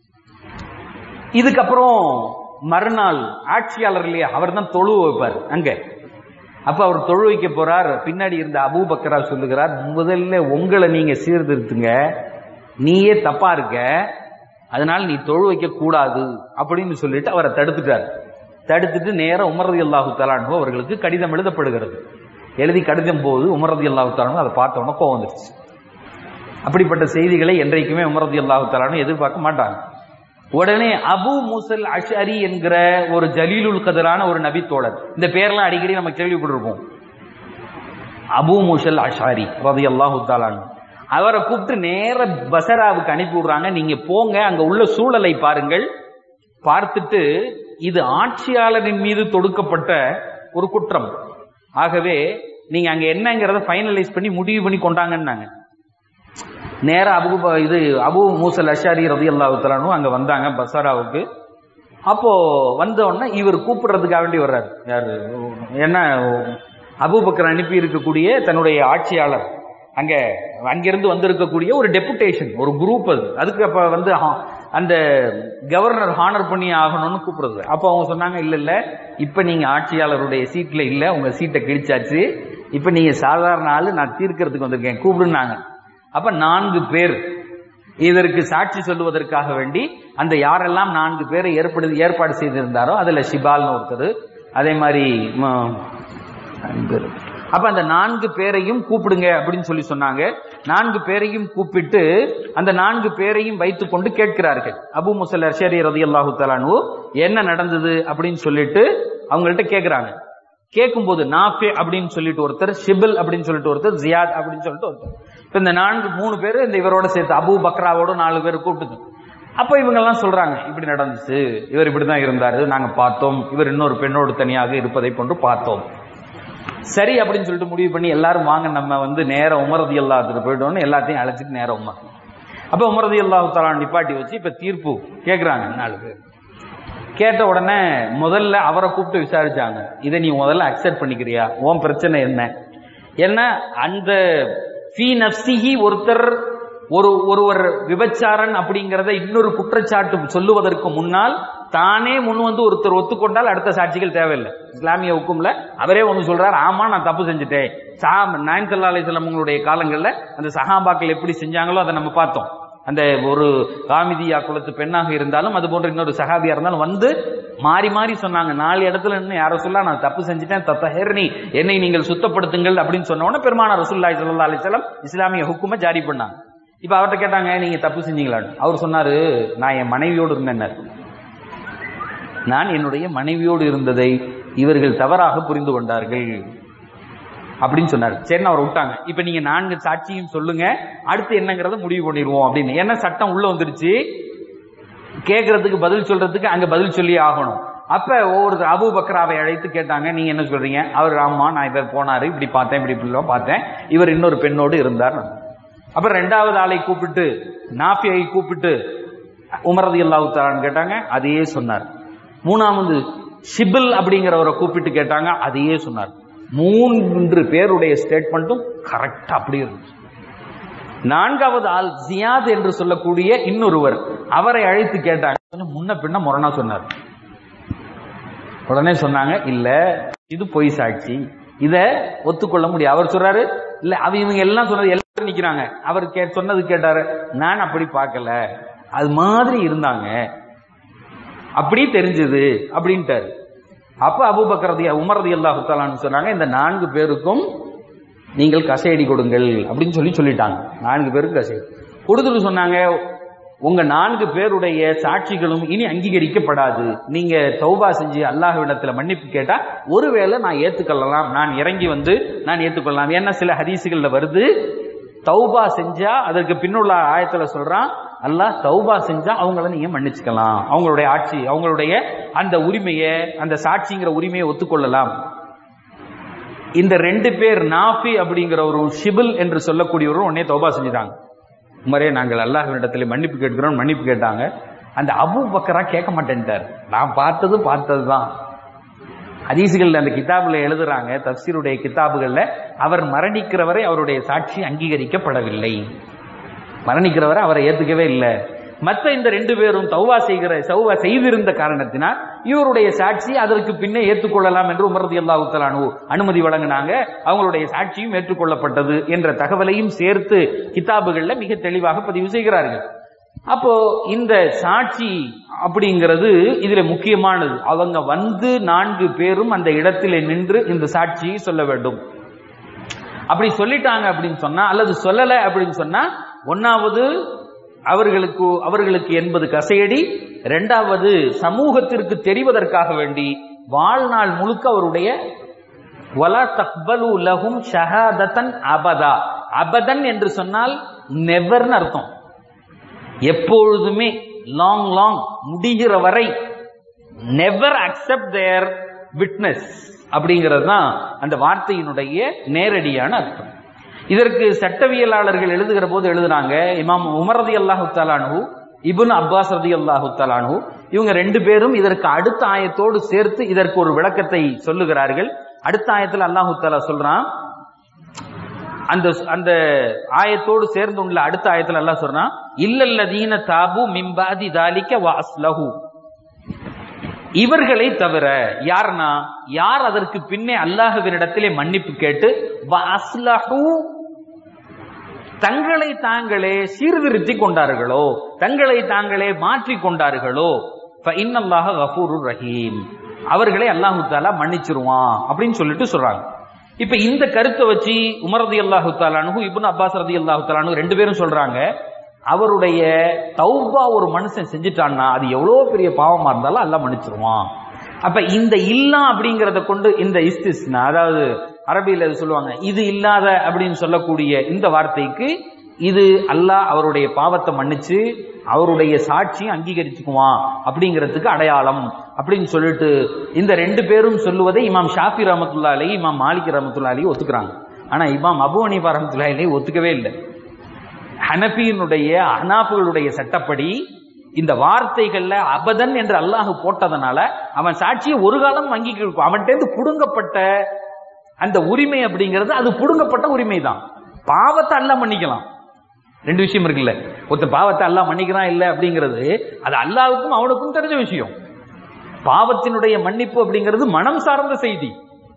இதுக்கப்புறம் மறுநாள் ஆட்சியாளர் இல்லையா அவர் தான் தொழு வைப்பார் அங்க அப்ப அவர் தொழு வைக்க போறார் பின்னாடி இருந்த அபூபக்கரா சொல்லுகிறார் முதல்ல உங்களை நீங்க சீர்திருத்துங்க நீயே தப்பா இருக்க அதனால நீ தொழு வைக்க கூடாது அப்படின்னு சொல்லிட்டு அவரை தடுத்துட்டார் தடுத்துட்டு நேரம் உமரதி அல்லாஹு தலானு அவர்களுக்கு கடிதம் எழுதப்படுகிறது எழுதி கடிதம் போது உமரதி அல்லாஹு தலானு அதை பார்த்த உடனே கோவம் வந்துருச்சு அப்படிப்பட்ட செய்திகளை என்றைக்குமே உமரதி அல்லாஹு தலானு எதிர்பார்க்க மாட்டாங்க உடனே அபு முசல் அஷரி என்கிற ஒரு ஜலீலுல் கதரான ஒரு நபி தோழர் இந்த பேர்லாம் அடிக்கடி நம்ம கேள்விப்பட்டிருப்போம் அபு முசல் அஷாரி ரதி அல்லாஹு தாலான் அவரை கூப்பிட்டு நேர பசராவுக்கு அனுப்பி விடுறாங்க நீங்க போங்க அங்க உள்ள சூழலை பாருங்கள் பார்த்துட்டு இது ஆட்சியாளரின் மீது தொடுக்கப்பட்ட ஒரு குற்றம் ஆகவே நீங்க அங்க என்னங்கிறத ஃபைனலைஸ் பண்ணி முடிவு பண்ணி கொண்டாங்கன்னாங்க நேரா அபு இது அபு மூசல் அஷாரி ரதி அல்லாஹு அங்க வந்தாங்க பசாராவுக்கு அப்போ வந்த உடனே இவர் கூப்பிடுறதுக்காக வேண்டி வர்றாரு யாரு என்ன அபூபக்கர் அனுப்பி இருக்கக்கூடிய தன்னுடைய ஆட்சியாளர் அங்க அங்கிருந்து வந்திருக்கக்கூடிய ஒரு டெபுடேஷன் ஒரு குரூப் அது அதுக்கு அப்ப வந்து ஹா- அந்த கவர்னர் ஹானர் பண்ணி ஆகணும்னு கூப்பிடுறது அப்போ அவங்க சொன்னாங்க இல்ல இல்ல இப்ப நீங்க ஆட்சியாளருடைய சீட்ல இல்ல உங்க சீட்டை கிழிச்சாச்சு இப்ப நீங்க சாதாரண ஆளு நான் தீர்க்கறதுக்கு வந்திருக்கேன் கூப்பிடுனாங்க அப்ப நான்கு பேர் இதற்கு சாட்சி சொல்லுவதற்காக வேண்டி அந்த யாரெல்லாம் நான்கு பேரை ஏற்படு ஏற்பாடு செய்திருந்தாரோ அதுல ஷிபால்னு ஒருத்தர் அதே மாதிரி ம- நான்கு பேரு. அப்ப அந்த நான்கு பேரையும் கூப்பிடுங்க அப்படின்னு சொல்லி சொன்னாங்க நான்கு பேரையும் கூப்பிட்டு அந்த நான்கு பேரையும் வைத்துக் கொண்டு கேட்கிறார்கள் அபு முசல் அர்ஷரி ரதி அல்லாஹு தலானு என்ன நடந்தது அப்படின்னு சொல்லிட்டு அவங்கள்ட்ட கேக்குறாங்க கேட்கும்போது நாஃபே அப்படின்னு சொல்லிட்டு ஒருத்தர் ஷிபில் அப்படின்னு சொல்லிட்டு ஒருத்தர் ஜியாத் அப்படின்னு சொல்லிட்டு ஒருத்தர் இப்ப இந்த நான்கு மூணு பேர் இந்த இவரோட சேர்த்து அபு பக்ராவோட நாலு பேர் கூப்பிட்டு அப்ப இவங்க எல்லாம் சொல்றாங்க இப்படி நடந்துச்சு இவர் இப்படிதான் இருந்தாரு நாங்க பார்த்தோம் இவர் இன்னொரு பெண்ணோடு தனியாக இருப்பதை போன்று பார்த்தோம் சரி அப்படின்னு சொல்லிட்டு முடிவு பண்ணி எல்லாரும் வாங்க நம்ம வந்து நேர உமரதி அல்லாத்துக்கு போயிட்டோம்னு எல்லாத்தையும் அழைச்சிட்டு நேரம் உமர் அப்ப உமரதி அல்லாஹு தலான் நிப்பாட்டி வச்சு இப்ப தீர்ப்பு கேக்குறாங்க நாலு பேர் கேட்ட உடனே முதல்ல அவரை கூப்பிட்டு விசாரிச்சாங்க இதை நீ முதல்ல அக்செப்ட் பண்ணிக்கிறியா உன் பிரச்சனை என்ன ஏன்னா அந்த ஃபீ நப்சிஹி ஒருத்தர் ஒரு ஒருவர் விபச்சாரன் அப்படிங்கறத இன்னொரு குற்றச்சாட்டு சொல்லுவதற்கு முன்னால் தானே முன் வந்து ஒருத்தர் ஒத்துக்கொண்டால் அடுத்த சாட்சிகள் தேவையில்லை இஸ்லாமிய ஹுக்கும்ல அவரே வந்து சொல்றாரு ஆமா நான் தப்பு செஞ்சுட்டேன் சா நாயன் சல்லா அலிஸ்லாம் உங்களுடைய காலங்கள்ல அந்த சஹாபாக்கள் எப்படி செஞ்சாங்களோ அதை நம்ம பார்த்தோம் அந்த ஒரு காமிதியா குலத்து பெண்ணாக இருந்தாலும் அது போன்ற இன்னொரு சஹாபியா இருந்தாலும் வந்து மாறி மாறி சொன்னாங்க நாலு இடத்துல நின்னு யாரோ சொல்ல நான் தப்பு செஞ்சுட்டேன் தத்தஹர்னி என்னை நீங்கள் சுத்தப்படுத்துங்கள் அப்படின்னு சொன்ன உடனே பெருமான ரசூல்லாய் சல்லா அலிஸ்லாம் இஸ்லாமிய ஹுக்குமை ஜாரி பண்ணாங்க இப்ப அவர்கிட்ட கேட்டாங்க நீங்க தப்பு செஞ்சீங்களான்னு அவர் சொன்னாரு நான் என் மனைவியோடு இருந்தேன் நான் என்னுடைய மனைவியோடு இருந்ததை இவர்கள் தவறாக புரிந்து கொண்டார்கள் அப்படின்னு சொன்னாரு சரி அவர் விட்டாங்க இப்ப நீங்க நான்கு சாட்சியும் சொல்லுங்க அடுத்து என்னங்கறத முடிவு பண்ணிடுவோம் அப்படின்னு ஏன்னா சட்டம் உள்ள வந்துருச்சு கேட்கறதுக்கு பதில் சொல்றதுக்கு அங்க பதில் சொல்லி ஆகணும் அப்ப ஒவ்வொரு அபு பக்ராவை அழைத்து கேட்டாங்க நீங்க என்ன சொல்றீங்க அவர் ஆமா நான் இவர் போனாரு இப்படி பார்த்தேன் இப்படி இப்படி பார்த்தேன் இவர் இன்னொரு பெண்ணோடு இருந்தார் அப்புறம் ரெண்டாவது ஆளை கூப்பிட்டு நாஃபியை கூப்பிட்டு உமரது அல்லாஹு தலான்னு கேட்டாங்க அதையே சொன்னார் மூணாவது ஷிபில் அப்படிங்கிறவரை கூப்பிட்டு கேட்டாங்க அதையே சொன்னார் மூன்று பேருடைய ஸ்டேட்மெண்ட்டும் கரெக்டா அப்படியே இருந்துச்சு நான்காவது ஆள் ஜியாத் என்று சொல்லக்கூடிய இன்னொருவர் அவரை அழைத்து கேட்டாங்க கொஞ்சம் முன்ன பின்ன முரணா சொன்னார் உடனே சொன்னாங்க இல்ல இது பொய் சாட்சி இத ஒத்துக்கொள்ள முடியாது அவர் சொல்றாரு இல்ல அவ இவங்க எல்லாம் சொன்னது எல்லாரும் நிக்கிறாங்க அவர் கே சொன்னது கேட்டாரு நான் அப்படி பார்க்கல அது மாதிரி இருந்தாங்க அப்படி தெரிஞ்சது அப்படின்ட்டாரு அப்ப அபுபக்கரதி உமரதி அல்லாஹு தாலான்னு சொன்னாங்க இந்த நான்கு பேருக்கும் நீங்கள் கசையடி கொடுங்கள் அப்படின்னு சொல்லி சொல்லிட்டாங்க நான்கு பேருக்கு கசையடி கொடுத்துட்டு சொன்னாங்க உங்க நான்கு பேருடைய சாட்சிகளும் இனி அங்கீகரிக்கப்படாது நீங்க தௌபா செஞ்சு அல்லாஹ்விடத்துல மன்னிப்பு கேட்டா ஒருவேளை நான் ஏத்துக்கொள்ளலாம் நான் இறங்கி வந்து நான் ஏத்துக்கொள்ளலாம் ஏன்னா சில ஹதீசுகள்ல வருது தௌபா செஞ்சா அதற்கு பின்னுள்ள ஆயத்துல சொல்றான் அல்லாஹ் தௌபா செஞ்சா அவங்கள நீங்க மன்னிச்சுக்கலாம் அவங்களுடைய ஆட்சி அவங்களுடைய அந்த உரிமையை அந்த சாட்சிங்கிற உரிமையை ஒத்துக்கொள்ளலாம் இந்த ரெண்டு பேர் நாஃபி அப்படிங்கிற ஒரு ஷிபில் என்று சொல்லக்கூடியவரும் உடனே தௌபா செஞ்சுட்டாங்க உமரே நாங்கள் அல்லாஹ்விடத்தில் மன்னிப்பு கேட்கிறோம் மன்னிப்பு கேட்டாங்க அந்த அபு பக்கரா கேட்க மாட்டேன்ட்டார் நான் பார்த்தது பார்த்ததுதான் ஹதீசுகள்ல அந்த கிதாபுல எழுதுறாங்க தப்சீருடைய கிதாபுகள்ல அவர் மரணிக்கிறவரை அவருடைய சாட்சி அங்கீகரிக்கப்படவில்லை மரணிக்கிறவரை அவரை ஏத்துக்கவே இல்லை மற்ற இந்த ரெண்டு பேரும் தௌவா செய்கிற சௌவா செய்திருந்த காரணத்தினால் இவருடைய சாட்சி அதற்கு பின்னே ஏற்றுக்கொள்ளலாம் என்று உமரதி அல்லாஹு அனுமதி வழங்கினாங்க அவங்களுடைய சாட்சியும் ஏற்றுக்கொள்ளப்பட்டது என்ற தகவலையும் சேர்த்து கிதாபுகள்ல மிக தெளிவாக பதிவு செய்கிறார்கள் அப்போ இந்த சாட்சி அப்படிங்கிறது இதுல முக்கியமானது அவங்க வந்து நான்கு பேரும் அந்த இடத்திலே நின்று இந்த சாட்சியை சொல்ல வேண்டும் அப்படி சொல்லிட்டாங்க அப்படின்னு சொன்னா அல்லது சொல்லல அப்படின்னு சொன்னா ஒன்னாவது அவர்களுக்கு அவர்களுக்கு என்பது கசையடி இரண்டாவது சமூகத்திற்கு தெரிவதற்காக வேண்டி வாழ்நாள் முழுக்க அவருடைய வலா தக்பலு லஹும் ஷஹாதத்தன் அபதா அபதன் என்று சொன்னால் நெவர்னு அர்த்தம் எப்பொழுதுமே லாங் லாங் முடிகிற வரை நெவர் அக்செப்ட் தேர் விட்னஸ் அப்படிங்கிறது தான் அந்த வார்த்தையினுடைய நேரடியான அர்த்தம் இதற்கு சட்டவியலாளர்கள் எழுதுகிற போது எழுதுறாங்க இமாம் உமரதி அல்லாஹு தாலானு இபுன் அப்பாஸ் ரதி அல்லாஹு தாலானு இவங்க ரெண்டு பேரும் இதற்கு அடுத்த ஆயத்தோடு சேர்த்து இதற்கு ஒரு விளக்கத்தை சொல்லுகிறார்கள் அடுத்த ஆயத்தில் அல்லாஹு தாலா சொல்றான் அந்த அந்த ஆயத்தோடு சேர்ந்து உள்ள அடுத்த ஆயத்தில் அல்லாஹ் சொல்றான் இல்லல்லதீன தாபு மிம்பாதி தாலிக்க வாஸ்லஹு இவர்களை தவிர யார்னா யார் அதற்கு பின்னே அல்லாஹுவினிடத்திலே மன்னிப்பு கேட்டு வாஸ்லஹு தங்களை தாங்களே சீர்திருத்தி கொண்டார்களோ தங்களை தாங்களே மாற்றிக் கொண்டார்களோ இன்னல்லாக கஃபூருர் ரஹீம் அவர்களை அல்லாஹு தாலா மன்னிச்சிருவான் அப்படின்னு சொல்லிட்டு சொல்றாங்க இப்ப இந்த கருத்தை வச்சு உமர் ரதி அல்லாஹு தாலானு இப்னு அப்பாஸ் ரதி அல்லாஹு தாலானு ரெண்டு பேரும் சொல்றாங்க அவருடைய தௌபா ஒரு மனுஷன் செஞ்சுட்டான்னா அது எவ்வளவு பெரிய பாவமா இருந்தாலும் அல்லாஹ் மன்னிச்சிருவான் அப்ப இந்த இல்லா அப்படிங்கறத கொண்டு இந்த இஸ்திஸ்னா அதாவது அரபியில் அது சொல்லுவாங்க இது இல்லாத அப்படின்னு சொல்லக்கூடிய இந்த வார்த்தைக்கு இது அல்லாஹ் அவருடைய பாவத்தை மன்னிச்சு அவருடைய சாட்சியும் அங்கீகரிச்சுக்குவான் அப்படிங்கிறதுக்கு அடையாளம் அப்படின்னு சொல்லிட்டு இந்த ரெண்டு பேரும் சொல்லுவதை இமாம் ஷாஃபி ரஹமத்துல்லா அலி இமாம் மாலிக் ரஹமத்துல்லா அலி ஒத்துக்கிறாங்க ஆனா இமாம் அபு ஹனீஃபா ரஹமத்துல்லா அலி ஒத்துக்கவே இல்லை ஹனபியினுடைய அனாப்புகளுடைய சட்டப்படி இந்த வார்த்தைகள்ல அபதன் என்று அல்லாஹ் போட்டதனால அவன் சாட்சியை ஒரு காலம் அங்கீகரிக்கும் அவன்கிட்ட புடுங்கப்பட்ட அந்த உரிமை அப்படிங்கிறது அது புடுங்கப்பட்ட உரிமை தான் பாவத்தை அல்லாஹ் மன்னிக்கலாம் ரெண்டு விஷயம் இருக்குல்ல ஒருத்த பாவத்தை அல்லாஹ் மன்னிக்கிறான் இல்ல அப்படிங்கிறது அது அல்லாவுக்கும் அவனுக்கும் தெரிஞ்ச விஷயம் பாவத்தினுடைய மன்னிப்பு அப்படிங்கிறது மனம் சார்ந்த செய்தி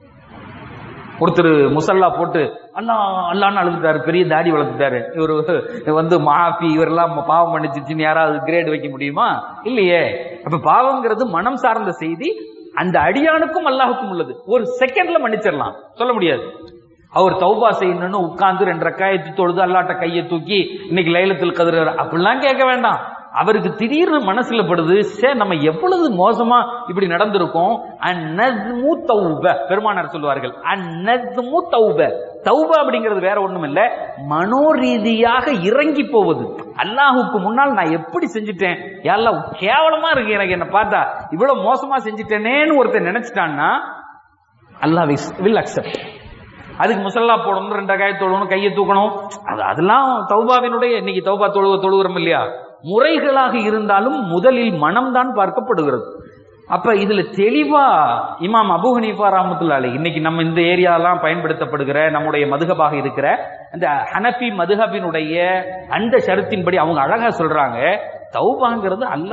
ஒருத்தர் முசல்லா போட்டு அல்லா அல்லான்னு அழுதுட்டாரு பெரிய தாடி வளர்த்துட்டாரு இவர் வந்து மாஃபி இவரெல்லாம் பாவம் மன்னிச்சிச்சுன்னு யாராவது கிரேட் வைக்க முடியுமா இல்லையே அப்ப பாவங்கிறது மனம் சார்ந்த செய்தி அந்த அடியானுக்கும் அல்லாஹுக்கும் உள்ளது ஒரு செகண்ட்ல மன்னிச்சிடலாம் சொல்ல முடியாது அவர் தௌபா செய்யணும்னு உட்கார்ந்து ரெண்டு ரக்காயத்து தொழுது அல்லாட்ட கையை தூக்கி இன்னைக்கு லைலத்தில் கதிர அப்படிலாம் கேட்க வேண்டாம் அவருக்கு திடீர்னு மனசுல படுது சே நம்ம எவ்வளவு மோசமா இப்படி நடந்திருக்கோம் அந்நத்மு தௌப பெருமானார் சொல்லுவார்கள் அந்நத்மு தௌப தௌப அப்படிங்கிறது வேற ஒண்ணும் இல்ல மனோரீதியாக இறங்கி போவது அல்லாஹுக்கு முன்னால் நான் எப்படி செஞ்சுட்டேன் எல்லாம் கேவலமா இருக்கு எனக்கு என்ன பார்த்தா இவ்வளவு மோசமா செஞ்சுட்டேனேன்னு ஒருத்தர் நினைச்சிட்டான்னா அல்லாஹ் வில் அக்செப்ட் அதுக்கு முசல்லா போடணும் ரெண்டு காய தொழுவணும் கையை தூக்கணும் அது அதெல்லாம் தௌபாவினுடைய இன்னைக்கு தௌபா தொழுவ தொழுகிறோம் இல்லையா முறைகளாக இருந்தாலும் முதலில் மனம்தான் பார்க்கப்படுகிறது அப்ப இதுல தெளிவா இமாம் அபு ஹனீஃபா ரஹமத்துல்லாலே இன்னைக்கு நம்ம இந்த ஏரியாலாம் பயன்படுத்தப்படுகிற நம்முடைய மதுகபாக இருக்கிற அந்த ஹனபி மதுஹபினுடைய அந்த ஷரத்தின்படி அவங்க அழகா சொல்றாங்க தௌபாங்கிறது அல்ல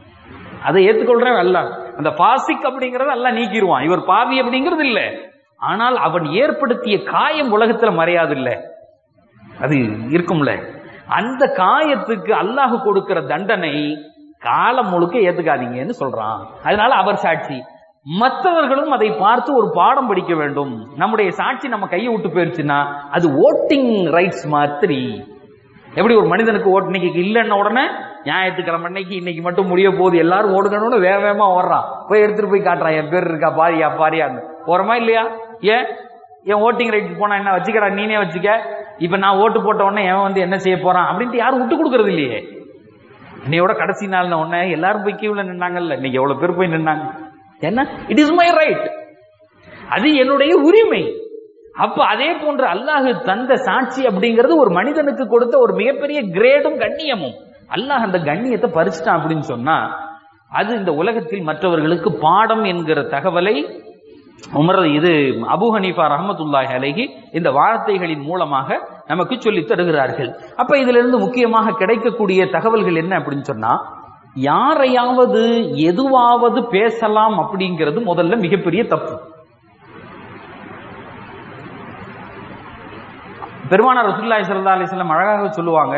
அதை ஏத்துக்கொள்றேன் அல்ல அந்த பாசிக் அப்படிங்கறது அல்ல நீக்கிடுவான் இவர் பாவி அப்படிங்கிறது இல்ல ஆனால் அவன் ஏற்படுத்திய காயம் உலகத்துல மறையாது இல்ல அது இருக்கும்ல அந்த காயத்துக்கு அல்லாஹ் கொடுக்கிற தண்டனை காலம் முழுக்க ஏத்துக்காதீங்கன்னு சொல்றான் அதனால அவர் சாட்சி மற்றவர்களும் அதை பார்த்து ஒரு பாடம் படிக்க வேண்டும் நம்முடைய சாட்சி நம்ம கையை விட்டு போயிருச்சுன்னா அது ஓட்டிங் ரைட்ஸ் மாதிரி எப்படி ஒரு மனிதனுக்கு ஓட்டு இன்னைக்கு இல்லைன்ன உடனே ஞாயிற்றுக்கிழமை அன்னைக்கு இன்னைக்கு மட்டும் முடிய போகுது எல்லாரும் ஓடுகணும்னு வேக வேகமா ஓடுறான் போய் எடுத்துட்டு போய் காட்டுறான் என் பேர் இருக்கா பாரியா பாரியான்னு போறமா இல்லையா ஏன் என் ஓட்டிங் ரைட் போனா என்ன வச்சுக்கடா நீனே வச்சுக்க இப்ப நான் ஓட்டு போட்ட உடனே எவன் வந்து என்ன செய்ய போறான் அப்படின்ட்டு யாரும் விட்டு கொடுக்கறது இல்லையே இன்னையோட கடைசி நாள் உடனே எல்லாரும் போய் கீழே நின்னாங்கல்ல இன்னைக்கு எவ்வளவு பேர் போய் நின்னாங்க என்ன இட் இஸ் மை ரைட் அது என்னுடைய உரிமை அப்ப அதே போன்று அல்லாஹ் தந்த சாட்சி அப்படிங்கிறது ஒரு மனிதனுக்கு கொடுத்த ஒரு மிகப்பெரிய கிரேடும் கண்ணியமும் அல்லாஹ் அந்த கண்ணியத்தை பறிச்சுட்டான் அப்படின்னு சொன்னா அது இந்த உலகத்தில் மற்றவர்களுக்கு பாடம் என்கிற தகவலை உமர் இது அபு ஹனீஃபா ரஹமத்துல்லாஹி அலைஹி இந்த வார்த்தைகளின் மூலமாக நமக்கு சொல்லி தருகிறார்கள் அப்ப இதுல இருந்து முக்கியமாக கிடைக்கக்கூடிய தகவல்கள் என்ன அப்படின்னு சொன்னா யாரையாவது எதுவாவது பேசலாம் அப்படிங்கிறது முதல்ல மிகப்பெரிய தப்பு பெருமானார் ரசூலுல்லாஹி ஸல்லல்லாஹு அலைஹி வஸல்லம் அழகாக சொல்லுவாங்க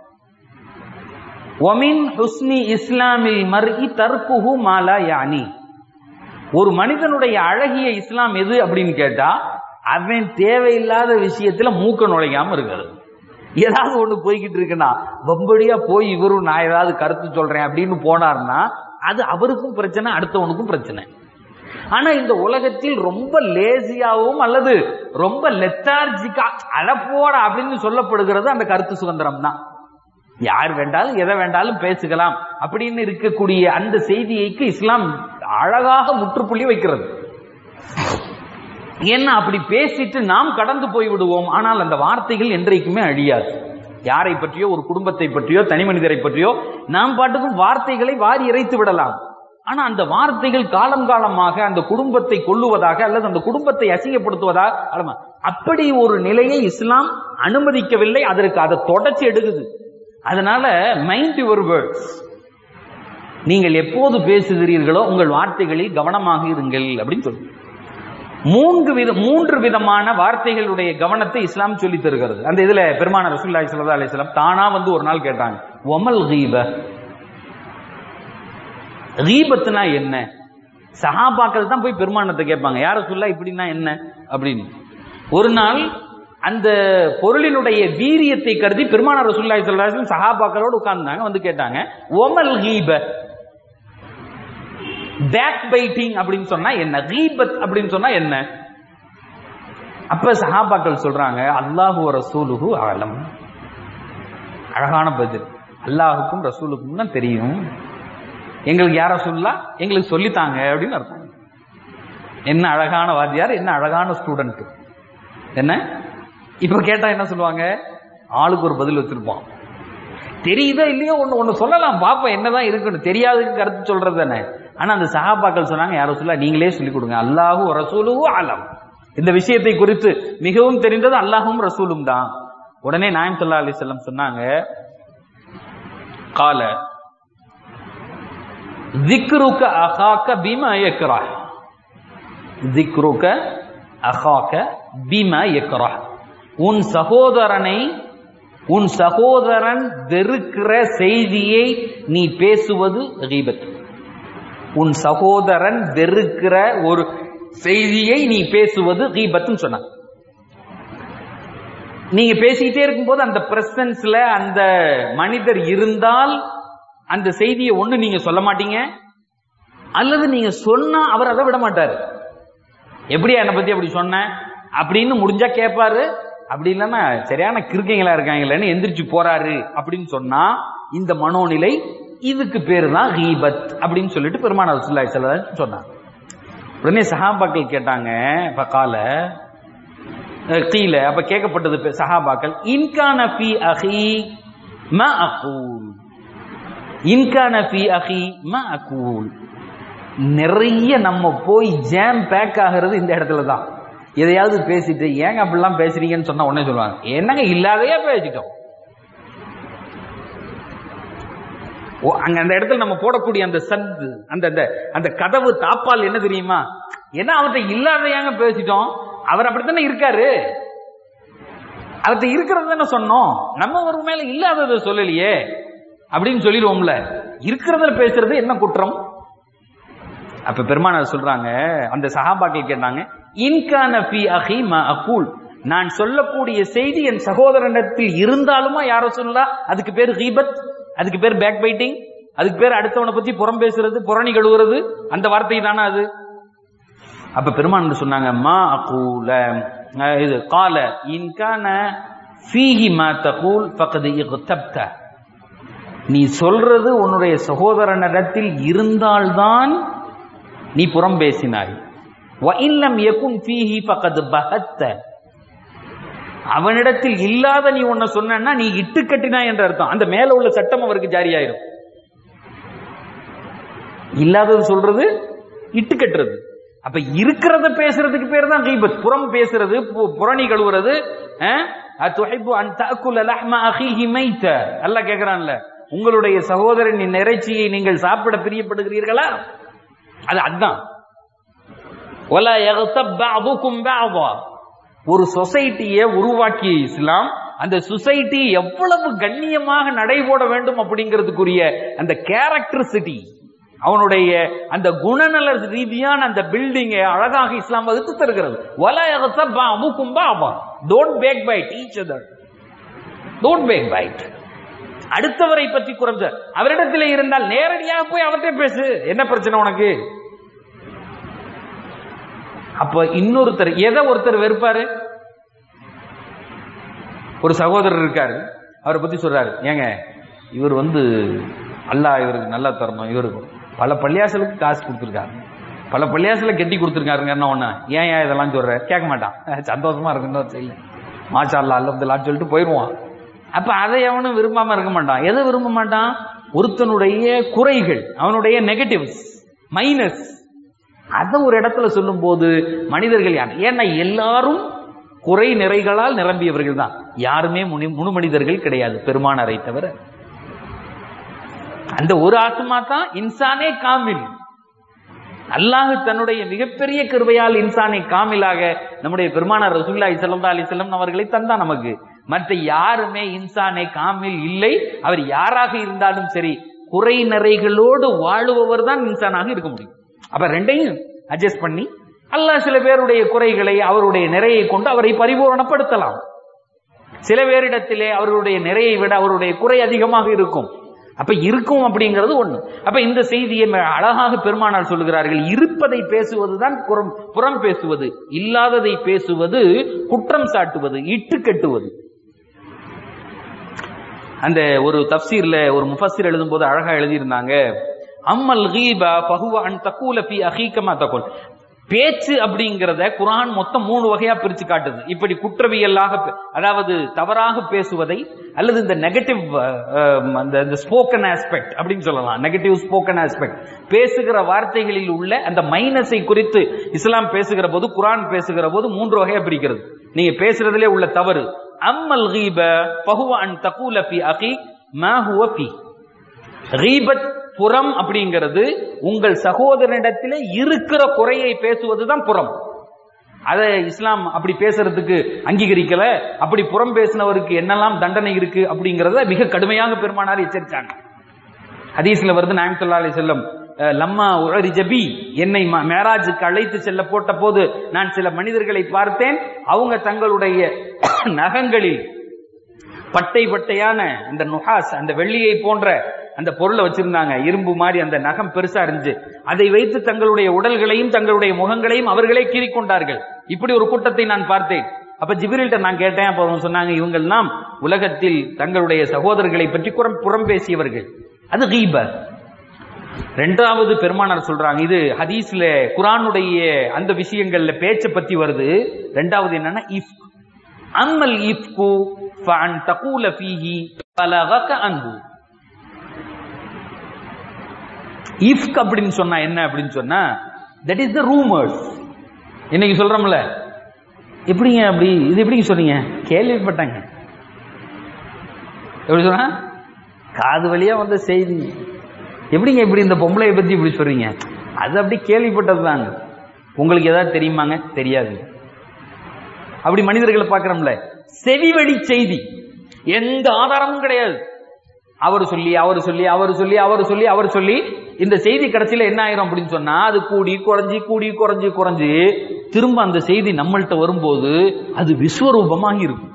ஒமின் ஹுஸ்னி இஸ்லாமில் மர்இ தர்க்குஹு மாலா யானி ஒரு மனிதனுடைய அழகிய இஸ்லாம் எது அப்படின்னு கேட்டா அவன் தேவையில்லாத விஷயத்துல மூக்க நுழையாம இருக்கிறது ஏதாவது ஒண்ணு போய்கிட்டு இருக்குன்னா வம்படியா போய் இவரும் நான் ஏதாவது கருத்து சொல்றேன் அப்படின்னு போனார்னா அது அவருக்கும் பிரச்சனை அடுத்தவனுக்கும் பிரச்சனை ஆனா இந்த உலகத்தில் ரொம்ப லேசியாவும் அல்லது ரொம்ப லெத்தார்ஜிக்கா அழப்போட அப்படின்னு சொல்லப்படுகிறது அந்த கருத்து சுதந்திரம் தான் யார் வேண்டாலும் எதை வேண்டாலும் பேசுகலாம் அப்படின்னு இருக்கக்கூடிய அந்த செய்தியைக்கு இஸ்லாம் அழகாக முற்றுப்புள்ளி வைக்கிறது ஏன்னா அப்படி பேசிட்டு நாம் கடந்து போய் விடுவோம் ஆனால் அந்த வார்த்தைகள் என்றைக்குமே அழியாது யாரை பற்றியோ ஒரு குடும்பத்தை பற்றியோ தனி மனிதரை பற்றியோ நாம் பாட்டுக்கும் வார்த்தைகளை வாரி இறைத்து விடலாம் ஆனா அந்த வார்த்தைகள் காலம் காலமாக அந்த குடும்பத்தை கொல்லுவதாக அல்லது அந்த குடும்பத்தை அசிங்கப்படுத்துவதாக அல்லமா அப்படி ஒரு நிலையை இஸ்லாம் அனுமதிக்கவில்லை அதற்கு அதை தொடர்ச்சி எடுக்குது அதனால மைண்ட் யுவர் வேர்ட்ஸ் நீங்கள் எப்போது பேசுகிறீர்களோ உங்கள் வார்த்தைகளில் கவனமாக இருங்கள் அப்படின்னு சொல்லு மூன்று வித மூன்று விதமான வார்த்தைகளுடைய கவனத்தை இஸ்லாம் சொல்லி தருகிறது அந்த இதுல பெருமான ரசூல்லாய் சல்லா அலிஸ்லாம் தானா வந்து ஒரு நாள் கேட்டாங்க ஒமல் கீப கீபத்துனா என்ன சஹாபாக்கள் தான் போய் பெருமானத்தை கேட்பாங்க யார சொல்ல இப்படின்னா என்ன அப்படின்னு ஒரு நாள் அந்த பொருளினுடைய வீரியத்தை கருதி பெருமான ரசூல்லாய் சல்லாஹ் சஹாபாக்களோடு உட்கார்ந்தாங்க வந்து கேட்டாங்க ஒமல் கீப பேக் பைட்டிங் அப்படின்னு சொன்னா என்ன கீபத் அப்படின்னு சொன்னா என்ன அப்ப சஹாபாக்கள் சொல்றாங்க அல்லாஹு ரசூலுஹு ஆலம் அழகான பதில் அல்லாஹுக்கும் ரசூலுக்கும் தான் தெரியும் எங்களுக்கு யார சொல்லா எங்களுக்கு சொல்லித்தாங்க அப்படின்னு அர்த்தம் என்ன அழகான வாத்தியார் என்ன அழகான ஸ்டூடெண்ட் என்ன இப்ப கேட்டா என்ன சொல்லுவாங்க ஆளுக்கு ஒரு பதில் வச்சிருப்பான் தெரியுதோ இல்லையோ ஒண்ணு ஒண்ணு சொல்லலாம் பாப்போம் என்னதான் இருக்குன்னு தெரியாதுக்கு கருத்து சொல்றது தானே ஆனா அந்த சஹாபாக்கள் சொன்னாங்க யாரும் சொல்ல நீங்களே சொல்லிக் கொடுங்க அல்லாஹு ரசூலுஹு ஆலம் இந்த விஷயத்தை குறித்து மிகவும் தெரிந்தது அல்லாஹும் ரசூலும் தான் உடனே நாயம் சொல்லா அலி செல்லம் சொன்னாங்க கால திக்ருக்க அகாக்க பீமா எக்ரா திக்ருக்க அகாக்க பீமா எக்ரா உன் சகோதரனை உன் சகோதரன் வெறுக்கிற செய்தியை நீ பேசுவது கீபத் உன் சகோதரன் வெறுக்கிற ஒரு செய்தியை நீ பேசுவது கீபத்துன்னு சொன்ன நீங்க பேசிக்கிட்டே இருக்கும்போது அந்த பிரசன்ஸ்ல அந்த மனிதர் இருந்தால் அந்த செய்தியை ஒண்ணு நீங்க சொல்ல மாட்டீங்க அல்லது நீங்க சொன்னா அவர் அதை விட மாட்டாரு எப்படியா என்னை பத்தி அப்படி சொன்ன அப்படின்னு முடிஞ்சா கேட்பாரு அப்படி இல்லைன்னா சரியான கிருக்கைங்களா இருக்காங்களேன்னு எந்திரிச்சு போறாரு அப்படின்னு சொன்னா இந்த மனோநிலை இதுக்கு பேரு தான் ஹீபத் அப்படின்னு சொல்லிட்டு பெருமான ரசூல்லாய் ஸல்லல்லாஹு சொன்னாங்க உடனே சஹாபாக்கள் கேட்டாங்க பக்கால கீழ அப்ப கேட்கப்பட்டது பெ- சஹாபாக்கள் இன்கான ஃபி அஹி ம அகூல் இன்கான ஃபி அஹி ம அகூல் நிறைய நம்ம போய் ஜாம் பேக் ஆகிறது இந்த இடத்துல தான் எதையாவது பேசிட்டு ஏங்க அப்படிலாம் பேசுறீங்கன்னு சொன்னா உடனே சொல்லுவாங்க என்னங்க இல்லாதையே பேசிட்டோம் ஓ அங்க அந்த இடத்துல நம்ம போடக்கூடிய அந்த சந்து அந்த அந்த அந்த கதவு தாப்பால் என்ன தெரியுமா ஏன்னா அவர்கிட்ட இல்லாதையாங்க பேசிட்டோம் அவர் அப்படித்தானே இருக்காரு அவர்கிட்ட இருக்கிறது தானே சொன்னோம் நம்ம ஒரு மேல இல்லாததை சொல்லலையே அப்படின்னு சொல்லிடுவோம்ல இருக்கிறதுல பேசுறது என்ன குற்றம் அப்ப பெருமானார் சொல்றாங்க அந்த சஹாபாக்கள் கேட்டாங்க இன்கான ஃபி அஹி ம அகூல் நான் சொல்லக்கூடிய செய்தி என் சகோதரனிடத்தில் இருந்தாலுமா யார சொல்லா அதுக்கு பேர் ஹீபத் அதுக்கு பேர் பேக் பைட்டிங் அதுக்கு பேர் அடுத்தவனை பத்தி புறம் பேசுறது புறணி கழுவுறது அந்த வார்த்தை தானே அது அப்ப பெருமான் சொன்னாங்க மா அகூல அஹ் இது கால இன்கான ஃபீஹி மா தகூல் ஃபகது இக்தப்த நீ சொல்றது உன்னுடைய சகோதரனிடத்தில் இருந்தால்தான் நீ புறம் பேசினாய் வஇல்லம் யகுன் ஃபீஹி ஃபகத் பஹத்த அவனிடத்தில் இல்லாத நீ ஒன்ன சொன்னா நீ இட்டு கட்டினாய் என்ற அர்த்தம் அந்த மேல உள்ள சட்டம் அவருக்கு ஜாரியாயிரும் இல்லாதது சொல்றது இட்டு கட்டுறது அப்ப இருக்கிறத பேசுறதுக்கு பேர் தான் கீபத் புறம் பேசுறது பு- புறணி கழுவுறது அஹ்? அத்துஹிப்பு அன் தஅக்குல லஹ்ம அஹீஹி மைத்த அல்லாஹ் கேக்குறான்ல உங்களுடைய சகோதரனின் இறைச்சியை நீங்கள் சாப்பிட பிரியப்படுகிறீர்களா அது அதுதான் وَلَا يَغْتَبْ بَعْضُكُمْ بَعْضًا. ஒரு சொசைட்டியை உருவாக்கிய இஸ்லாம் அந்த சொசைட்டி எவ்வளவு கண்ணியமாக நடைபோட வேண்டும் அப்படிங்கிறதுக்குரிய அந்த கேரக்டரிசிட்டி அவனுடைய அந்த குணநல ரீதியான அந்த பில்டிங்கை அழகாக இஸ்லாம் வகுத்து தருகிறது وَلَا يَغْتَبْ بَعْضُكُمْ بَعْضًا. Don't backbite each other. Don't backbite. அடுத்தவரை பற்றி குறைஞ்ச அவரிடத்தில் இருந்தால் நேரடியாக போய் அவர்கிட்ட பேசு என்ன பிரச்சனை உனக்கு அப்ப இன்னொருத்தர் எதை ஒருத்தர் வெறுப்பாரு ஒரு சகோதரர் இருக்காரு அவரை பத்தி சொல்றாரு ஏங்க இவர் வந்து அல்லாஹ் இவருக்கு நல்லா தரணும் இவருக்கு பல பள்ளியாசலுக்கு காசு கொடுத்துருக்காரு பல பள்ளியாசல கெட்டி கொடுத்துருக்காருங்கன்னா ஒண்ணு ஏன் ஏன் இதெல்லாம் சொல்ற கேட்க மாட்டான் சந்தோஷமா இருக்குன்னு செய்யல மாஷா அல்லா அல்லதுலான்னு சொல்லிட்டு போயிடுவான் அப்ப அதை அவனும் விரும்பாம இருக்க மாட்டான் எதை விரும்ப மாட்டான் ஒருத்தனுடைய குறைகள் அவனுடைய நெகட்டிவ்ஸ் மைனஸ் அதை ஒரு இடத்துல சொல்லும்போது மனிதர்கள் யார் ஏன்னா எல்லாரும் குறை நிறைகளால் நிரம்பியவர்கள் தான் யாருமே முனி முழு மனிதர்கள் கிடையாது பெருமானாரை தவிர அந்த ஒரு ஆத்மா தான் இன்சானே காமில் அல்லாஹ் தன்னுடைய மிகப்பெரிய கிருபையால் இன்சானை காமிலாக நம்முடைய பெருமானார் ரசூல்லாய் ஸல்லல்லாஹு அலைஹி வஸல்லம் அவர்களை தந்தான் நமக்கு மற்ற யாருமே இன்சானை காமில் இல்லை அவர் யாராக இருந்தாலும் சரி குறை நிறைகளோடு வாழுபவர் தான் இன்சானாக இருக்க முடியும் அப்ப ரெண்டையும் அட்ஜஸ்ட் பண்ணி அல்லாஹ் சில பேருடைய குறைகளை அவருடைய நிறையை கொண்டு அவரை பரிபூரணப்படுத்தலாம் சில பேரிடத்திலே அவர்களுடைய நிறையை விட அவருடைய குறை அதிகமாக இருக்கும் அப்ப இருக்கும் அப்படிங்கிறது ஒண்ணு அப்ப இந்த செய்தியை ம- அழகாக பெருமானார் சொல்லுகிறார்கள் இருப்பதை பேசுவதுதான் புறம் புறம் பேசுவது இல்லாததை பேசுவது குற்றம் சாட்டுவது இட்டு கட்டுவது அந்த ஒரு தப்சீர்ல ஒரு முஃபஸ்ஸிர் எழுதும்போது அழகா எழுதியிருந்தாங்க அம்மல் கீபா பஹுவ அன் தக்கூல ஃபி அஹீகமா தகுல் பேச்சு அப்படிங்கிறத குர்ஆன் மொத்தம் மூணு வகையா பிரிச்சு காட்டுது இப்படி குற்றவியலாக பே- அதாவது தவறாக பேசுவதை அல்லது இந்த நெகட்டிவ் அந்த ஸ்போக்கன் ஆஸ்பெக்ட் அப்படின்னு சொல்லலாம் நெகட்டிவ் ஸ்போக்கன் ஆஸ்பெக்ட் பேசுகிற வார்த்தைகளில் உள்ள அந்த மைனஸை குறித்து இஸ்லாம் பேசுகிற போது குர்ஆன் பேசுகிற போது மூன்று வகையா பிரிக்கிறது நீங்க பேசுறதுலே உள்ள தவறு அம்மல் கீப பஹுவ அன் தக்கூல ஃபி அகி மா ஹுவ ஃபீ கீபத் புறம் அப்படிங்கிறது உங்கள் சகோதரனிடத்திலே இருக்கிற குறையை பேசுவதுதான் புறம் அதை இஸ்லாம் அப்படி பேசுறதுக்கு அங்கீகரிக்கல அப்படி புறம் பேசினவருக்கு என்னெல்லாம் தண்டனை இருக்கு அப்படிங்கறத மிக கடுமையாக பெருமானார் எச்சரித்தாங்க ஹதீஸ்ல வருது நாயம் சொல்லா அலி செல்லம் லம்மா உழரி ஜபி என்னை ம- மேராஜுக்கு அழைத்து செல்ல போட்ட போது நான் சில மனிதர்களை பார்த்தேன் அவங்க தங்களுடைய நகங்களில் பட்டை பட்டையான அந்த நுஹாஸ் அந்த வெள்ளியை போன்ற அந்த பொருளை வச்சிருந்தாங்க இரும்பு மாதிரி அந்த நகம் பெருசா இருந்துச்சு அதை வைத்து தங்களுடைய உடல்களையும் தங்களுடைய முகங்களையும் அவர்களே கீறிக்கொண்டார்கள் இப்படி ஒரு கூட்டத்தை நான் பார்த்தேன் அப்ப ஜிபிரில்ட்ட நான் கேட்டேன் அப்ப அவங்க சொன்னாங்க இவங்கெல்லாம் உலகத்தில் தங்களுடைய சகோதரர்களை பற்றி புறம் புறம் பேசியவர்கள் அது கீப ரெண்டாவது பெருமானார் சொல்றாங்க இது ஹதீஸ்ல குரானுடைய அந்த விஷயங்கள்ல பேச்சை பத்தி வருது ரெண்டாவது என்னன்னா இஃப் அம்மல் இஃப்கு ஃபஅன் தகூல ஃபீஹி பலகக அன்ஹு இஃப்க் அப்படின்னு சொன்னா என்ன அப்படின்னு சொன்னா தட் இஸ் த ரூமர்ஸ் இன்னைக்கு சொல்றோம்ல எப்படிங்க அப்படி இது எப்படிங்க சொன்னீங்க கேள்விப்பட்டாங்க எப்படி சொன்னா காது வழியா வந்த செய்தி எப்படிங்க இப்படி இந்த பொம்பளைய பத்தி இப்படி சொல்றீங்க அது அப்படி கேள்விப்பட்டது தாங்க உங்களுக்கு ஏதாவது தெரியுமாங்க தெரியாது அப்படி மனிதர்களை பார்க்கிறோம்ல செவிவழி செய்தி எந்த ஆதாரமும் கிடையாது அவர் சொல்லி அவர் சொல்லி அவர் சொல்லி அவர் சொல்லி அவர் சொல்லி இந்த செய்தி கடைசியில என்ன ஆயிரும் அப்படின்னு சொன்னா அது கூடி குறைஞ்சி கூடி குறைஞ்சி குறைஞ்சி திரும்ப அந்த செய்தி நம்மள்ட்ட வரும்போது அது விஸ்வரூபமாகி இருக்கும்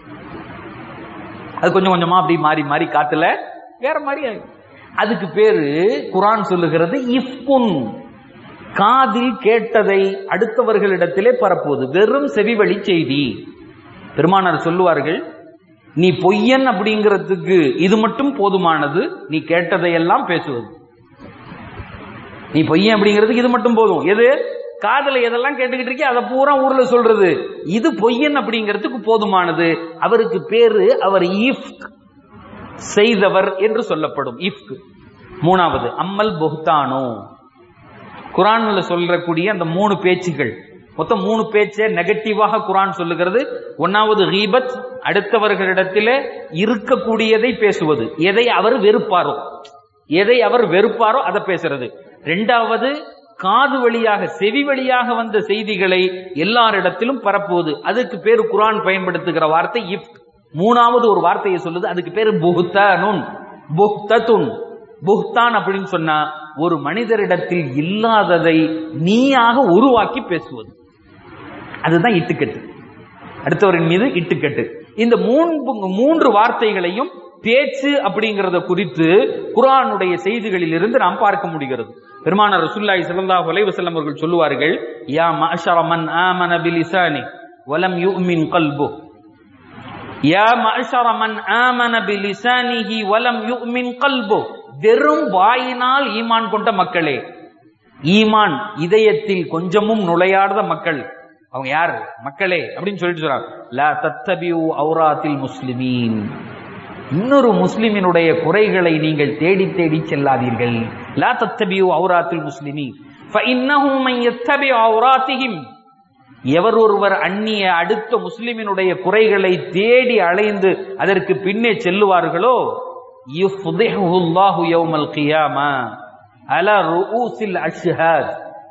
அது கொஞ்சம் கொஞ்சமா அப்படி மாறி மாறி காத்துல வேற மாதிரி ஆயிடும். அதுக்கு பேரு குரான் சொல்லுகிறது இஃப்குன் காதில் கேட்டதை அடுத்தவர்களிடத்திலே பரப்புவது வெறும் செவிவழி செய்தி பெருமானார் சொல்லுவார்கள் நீ பொய்யன் அப்படிங்கிறதுக்கு இது மட்டும் போதுமானது நீ கேட்டதையெல்லாம் பேசுவது நீ பொய்யன் அப்படிங்கிறதுக்கு இது மட்டும் போதும் எது காதல எதெல்லாம் கேட்டுக்கிட்டு இருக்கே அதை பூரா ஊர்ல சொல்றது இது பொய்யன் அப்படிங்கிறதுக்கு போதுமானது அவருக்கு பேரு அவர் இஃப்க் செய்தவர் என்று சொல்லப்படும் இஃப்க் மூணாவது அம்மல் பொஹ்தானோ குரான்ல சொல்லக்கூடிய அந்த மூணு பேச்சுகள் மொத்தம் மூணு பேச்சை நெகட்டிவாக குரான் சொல்லுகிறது ஒன்னாவது ரீபத் அடுத்தவர்களிடத்திலே இருக்கக்கூடியதை பேசுவது எதை அவர் வெறுப்பாரோ எதை அவர் வெறுப்பாரோ அதை பேசுறது ரெண்டாவது காது வழியாக செவி வழியாக வந்த செய்திகளை எல்லாரிடத்திலும் பரப்புவது அதுக்கு பேரு குரான் பயன்படுத்துகிற வார்த்தை இஃப் மூணாவது ஒரு வார்த்தையை சொல்லுது அதுக்கு பேரு புஹ்தானுன் புஹ்தத்துன் புஹ்தான் அப்படின்னு சொன்னா ஒரு மனிதரிடத்தில் இல்லாததை நீயாக உருவாக்கி பேசுவது அதுதான் இட்டுக்கட்டு அடுத்தவரின் மீது இட்டுக்கட்டு இந்த மூன்று மூன்று வார்த்தைகளையும் பேச்சு அப்படிங்கறத குறித்து குரானுடைய செய்திகளில் இருந்து நாம் பார்க்க முடிகிறது பெருமானார் ரசூலுல்லாஹி ஸல்லல்லாஹு அலைஹி வஸல்லம் அவர்கள் சொல்லுவார்கள் யா மஅஷர மன் ஆமன பிலிசானி வலம் யுமின் கல்பு யா மஅஷர மன் ஆமன பிலிசானிஹி வலம் யுமின் கல்பு வெறும் வாயினால் ஈமான் கொண்ட மக்களே ஈமான் இதயத்தில் கொஞ்சமும் நுழையாத மக்கள் அவங்க யார் மக்களே அப்படின்னு சொல்லிட்டு சொல்றாங்க லா தத்தபியூ அவுராத்தில் முஸ்லிமீன் இன்னொரு முஸ்லிமினுடைய குறைகளை நீங்கள் தேடி தேடி செல்லாதீர்கள் லா தத்தபியூ அவுராத்தில் முஸ்லிமீன் فإنه من يتبع عوراتهم எவர் ஒருவர் அந்நிய அடுத்த முஸ்லிமினுடைய குறைகளை தேடி அலைந்து அதற்கு பின்னே செல்லுவார்களோ யுஃப்திஹுல்லாஹு யௌமல் கியாமா அலா ரூஸில் அஷ்ஹாத்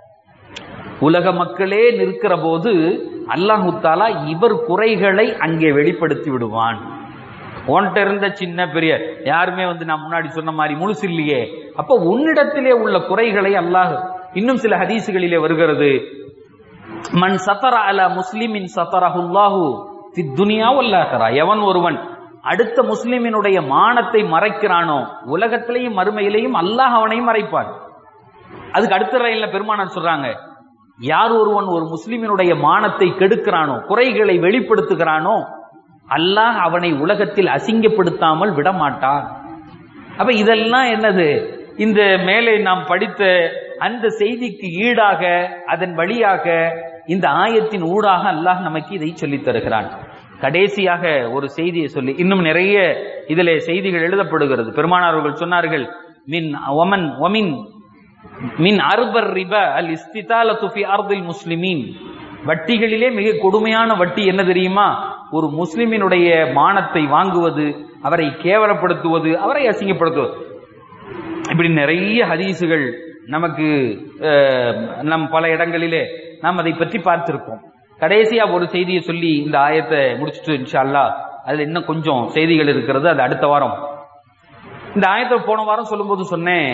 உலக மக்களே நிற்கிற போது அல்லாஹு தாலா இவர் குறைகளை அங்கே வெளிப்படுத்தி விடுவான் உன்கிட்ட இருந்த சின்ன பெரிய யாருமே வந்து நான் முன்னாடி சொன்ன மாதிரி முழுசு இல்லையே அப்ப உன்னிடத்திலே உள்ள குறைகளை அல்லாஹ் இன்னும் சில ஹதீசுகளிலே வருகிறது மன் சத்தர அல முஸ்லிமின் சத்தரஹுல்லாஹு துனியா வல்லாஹரா எவன் ஒருவன் அடுத்த முஸ்லிமினுடைய மானத்தை மறைக்கிறானோ உலகத்திலேயும் மறுமையிலேயும் அல்லாஹ் அவனையும் மறைப்பான் அதுக்கு அடுத்த ரயில்ல பெருமானார் சொல்றாங்க யார் ஒருவன் ஒரு முஸ்லிமினுடைய மானத்தை கெடுக்கிறானோ குறைகளை வெளிப்படுத்துகிறானோ அல்லாஹ் அவனை உலகத்தில் அசிங்கப்படுத்தாமல் விடமாட்டான் அப்ப இதெல்லாம் என்னது இந்த மேலே நாம் படித்த அந்த செய்திக்கு ஈடாக அதன் வழியாக இந்த ஆயத்தின் ஊடாக அல்லாஹ் நமக்கு இதை சொல்லித் தருகிறான் கடைசியாக ஒரு செய்தியை சொல்லி இன்னும் நிறைய இதிலே செய்திகள் எழுதப்படுகிறது பெருமானார் அவர்கள் சொன்னார்கள் மின் ஒமன் ஒமின் மின் அர்பர் ரிப அல் இஸ்திதாலத்து ஃபி அர்தில் முஸ்லிமீன் வட்டிகளிலே மிக கொடுமையான வட்டி என்ன தெரியுமா ஒரு முஸ்லிமினுடைய மானத்தை வாங்குவது அவரை கேவலப்படுத்துவது அவரை அசிங்கப்படுத்துவது இப்படி நிறைய ஹதீசுகள் நமக்கு அஹ், நம் பல இடங்களிலே நாம் அதை பற்றி பார்த்திருப்போம் கடைசியா ஒரு செய்தியை சொல்லி இந்த ஆயத்தை முடிச்சுட்டு இன்ஷா அல்லாஹ் அதுல இன்னும் கொஞ்சம் செய்திகள் இருக்கிறது அது அடுத்த வாரம் இந்த ஆயத்தை போன வாரம் சொல்லும்போது சொன்னேன்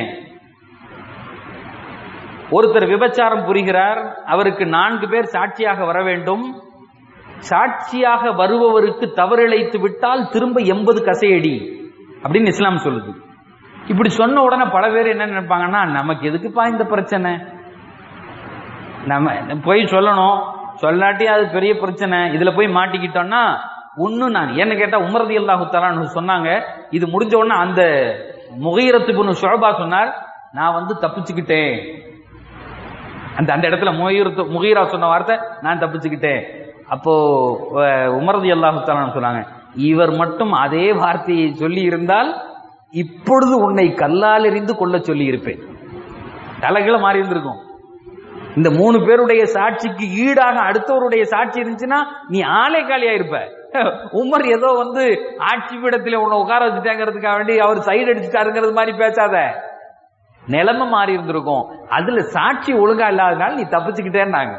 ஒருத்தர் விபச்சாரம் புரிகிறார் அவருக்கு நான்கு பேர் சாட்சியாக வர வேண்டும் சாட்சியாக வருபவருக்கு தவறிழைத்து விட்டால் திரும்ப எண்பது கசையடி அப்படின்னு இஸ்லாம் சொல்லுது இப்படி சொன்ன உடனே பல பேர் என்ன நினைப்பாங்கன்னா நமக்கு எதுக்குப்பா இந்த பிரச்சனை நம்ம போய் சொல்லணும் சொல்லாட்டி அது பெரிய பிரச்சனை இதுல போய் மாட்டிக்கிட்டோம்னா ஒன்னும் நான் என்ன கேட்டா உமரதி அல்லாஹு தலான்னு சொன்னாங்க இது முடிஞ்ச உடனே அந்த முகைரத்துக்கு ஷோபா சொன்னார் நான் வந்து தப்பிச்சுக்கிட்டேன் அந்த அந்த இடத்துல முகீரத்து முகீரா சொன்ன வார்த்தை நான் தப்பிச்சுக்கிட்டேன் அப்போ அஹ், உமரதி அல்லாஹு தலான்னு சொன்னாங்க இவர் மட்டும் அதே வார்த்தையை சொல்லி இருந்தால் இப்பொழுது உன்னை கல்லால் எறிந்து கொள்ள சொல்லி இருப்பேன் தலைகளை மாறி இருந்திருக்கும் இந்த மூணு பேருடைய சாட்சிக்கு ஈடாக அடுத்தவருடைய சாட்சி இருந்துச்சுன்னா நீ ஆளே காலியா இருப்ப உமர் ஏதோ வந்து ஆட்சி பீடத்தில் உன்னை உட்கார வச்சுட்டாங்கிறதுக்காக வேண்டி அவர் சைடு அடிச்சுட்டாருங்கிறது மாதிரி பேசாத நிலைமை மாறி இருந்திருக்கும் அதுல சாட்சி ஒழுங்கா இல்லாதனால நீ தப்பிச்சுக்கிட்டேன்னாங்க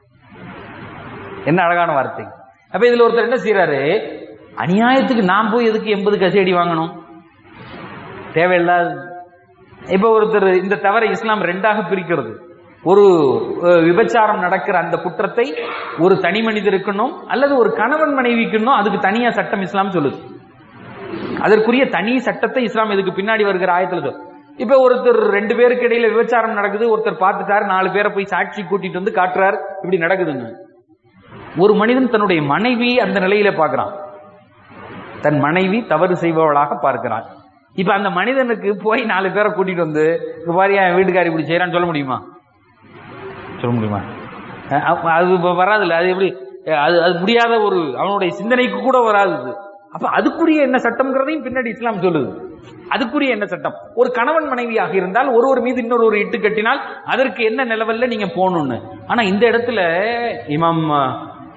என்ன அழகான வார்த்தை அப்ப இதுல ஒருத்தர் என்ன செய்யறாரு அநியாயத்துக்கு நான் போய் எதுக்கு எண்பது கசையடி வாங்கணும் தேவையில்லாத இப்ப ஒருத்தர் இந்த தவறை இஸ்லாம் ரெண்டாக பிரிக்கிறது ஒரு அஹ், விபச்சாரம் நடக்கிற அந்த குற்றத்தை ஒரு தனி மனிதருக்கணும் அல்லது ஒரு கணவன் மனைவிக்கணும் அதுக்கு தனியா சட்டம் இஸ்லாம் சொல்லுது அதற்குரிய தனி சட்டத்தை இஸ்லாம் இதுக்கு பின்னாடி வருகிற ஆயத்துல சொல்லு இப்ப ஒருத்தர் ரெண்டு பேருக்கு இடையில விபச்சாரம் நடக்குது ஒருத்தர் பார்த்துட்டாரு நாலு பேரை போய் சாட்சி கூட்டிட்டு வந்து காட்டுறார் இப்படி நடக்குதுங்க ஒரு மனிதன் தன்னுடைய மனைவி அந்த நிலையில பார்க்கிறான் தன் மனைவி தவறு செய்பவளாக பார்க்கிறான் இப்ப அந்த மனிதனுக்கு போய் நாலு பேரை கூட்டிட்டு வந்து "இங்க பாரு என் வீட்டுக்காரி இப்படி செய்யறான்னு சொல்ல முடியுமா சொல்ல முடியுமா அஹ் அப்ப அது இப்ப வராதுல்ல அது எப்படி அஹ் அது அது முடியாத ஒரு அவனுடைய சிந்தனைக்கு கூட வராது இது. அப்ப அதுக்குரிய என்ன சட்டம்ங்கிறதையும் பின்னாடி இஸ்லாம் சொல்லுது அதுக்குரிய என்ன சட்டம் ஒரு கணவன் மனைவியாக இருந்தால் ஒருவர் மீது இன்னொரு ஒரு இட்டு கட்டினால் அதற்கு என்ன நிலவல்ல நீங்க போகணும்னு ஆனா இந்த இடத்துல இமாம் அஹ்,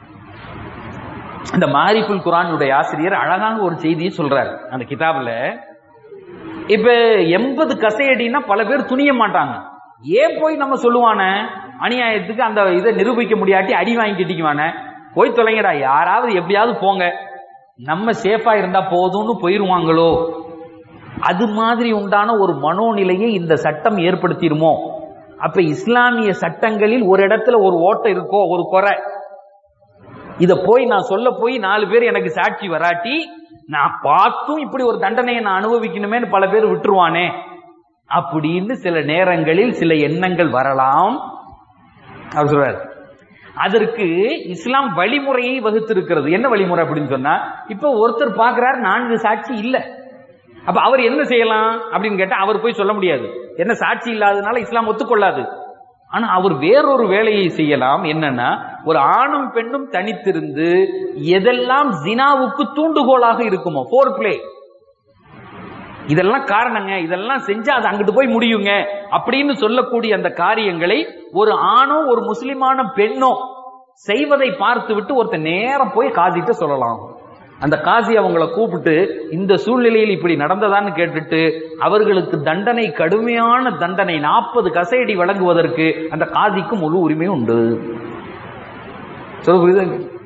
இந்த மாரிஃபுல் குரானுடைய ஆசிரியர் அழகான ஒரு செய்தியை சொல்றாரு அந்த கிதாபுல இப்ப எண்பது கசையடினா பல பேர் துணிய மாட்டாங்க ஏன் போய் நம்ம சொல்லுவானே அநியாயத்துக்கு அந்த இதை நிரூபிக்க முடியாட்டி அடி வாங்கி கட்டிக்குவானே போய் தொலைங்கடா யாராவது எப்படியாவது போங்க நம்ம சேஃபா இருந்தா போதும்னு போயிருவாங்களோ அது மாதிரி உண்டான ஒரு மனோநிலையை இந்த சட்டம் ஏற்படுத்திடுமோ அப்ப இஸ்லாமிய சட்டங்களில் ஒரு இடத்துல ஒரு ஓட்டை இருக்கோ ஒரு குறை இத போய் நான் சொல்ல போய் நாலு பேர் எனக்கு சாட்சி வராட்டி நான் பார்த்தும் இப்படி ஒரு தண்டனையை நான் அனுபவிக்கணுமேன்னு பல பேர் விட்டுருவானே அப்படின்னு சில நேரங்களில் சில எண்ணங்கள் வரலாம் அவர் சொல்றாரு அதற்கு இஸ்லாம் வழிமுறையை வகுத்திருக்கிறது என்ன வழிமுறை அப்படின்னு சொன்னா இப்ப ஒருத்தர் பார்க்கிறார் நான்கு சாட்சி இல்ல அப்ப அவர் என்ன செய்யலாம் அப்படின்னு கேட்டா அவர் போய் சொல்ல முடியாது என்ன சாட்சி இல்லாதனால இஸ்லாம் ஒத்துக்கொள்ளாது ஆனா அவர் வேறொரு வேலையை செய்யலாம் என்னன்னா ஒரு ஆணும் பெண்ணும் தனித்திருந்து எதெல்லாம் ஜினாவுக்கு தூண்டுகோலாக இருக்குமோ ஃபோர் பிளே இதெல்லாம் காரணங்க இதெல்லாம் செஞ்சா அது அங்கிட்டு போய் முடியுங்க அப்படின்னு சொல்லக்கூடிய அந்த காரியங்களை ஒரு ஆணோ ஒரு முஸ்லிமான பெண்ணோ செய்வதை பார்த்து விட்டு ஒருத்தர் நேரம் போய் காதிட்டு சொல்லலாம் அந்த காசி அவங்கள கூப்பிட்டு இந்த சூழ்நிலையில் இப்படி நடந்ததான்னு கேட்டுட்டு அவர்களுக்கு தண்டனை கடுமையான தண்டனை நாற்பது கசையடி வழங்குவதற்கு அந்த காசிக்கு முழு உரிமை உண்டு சொல்ல புரியுதா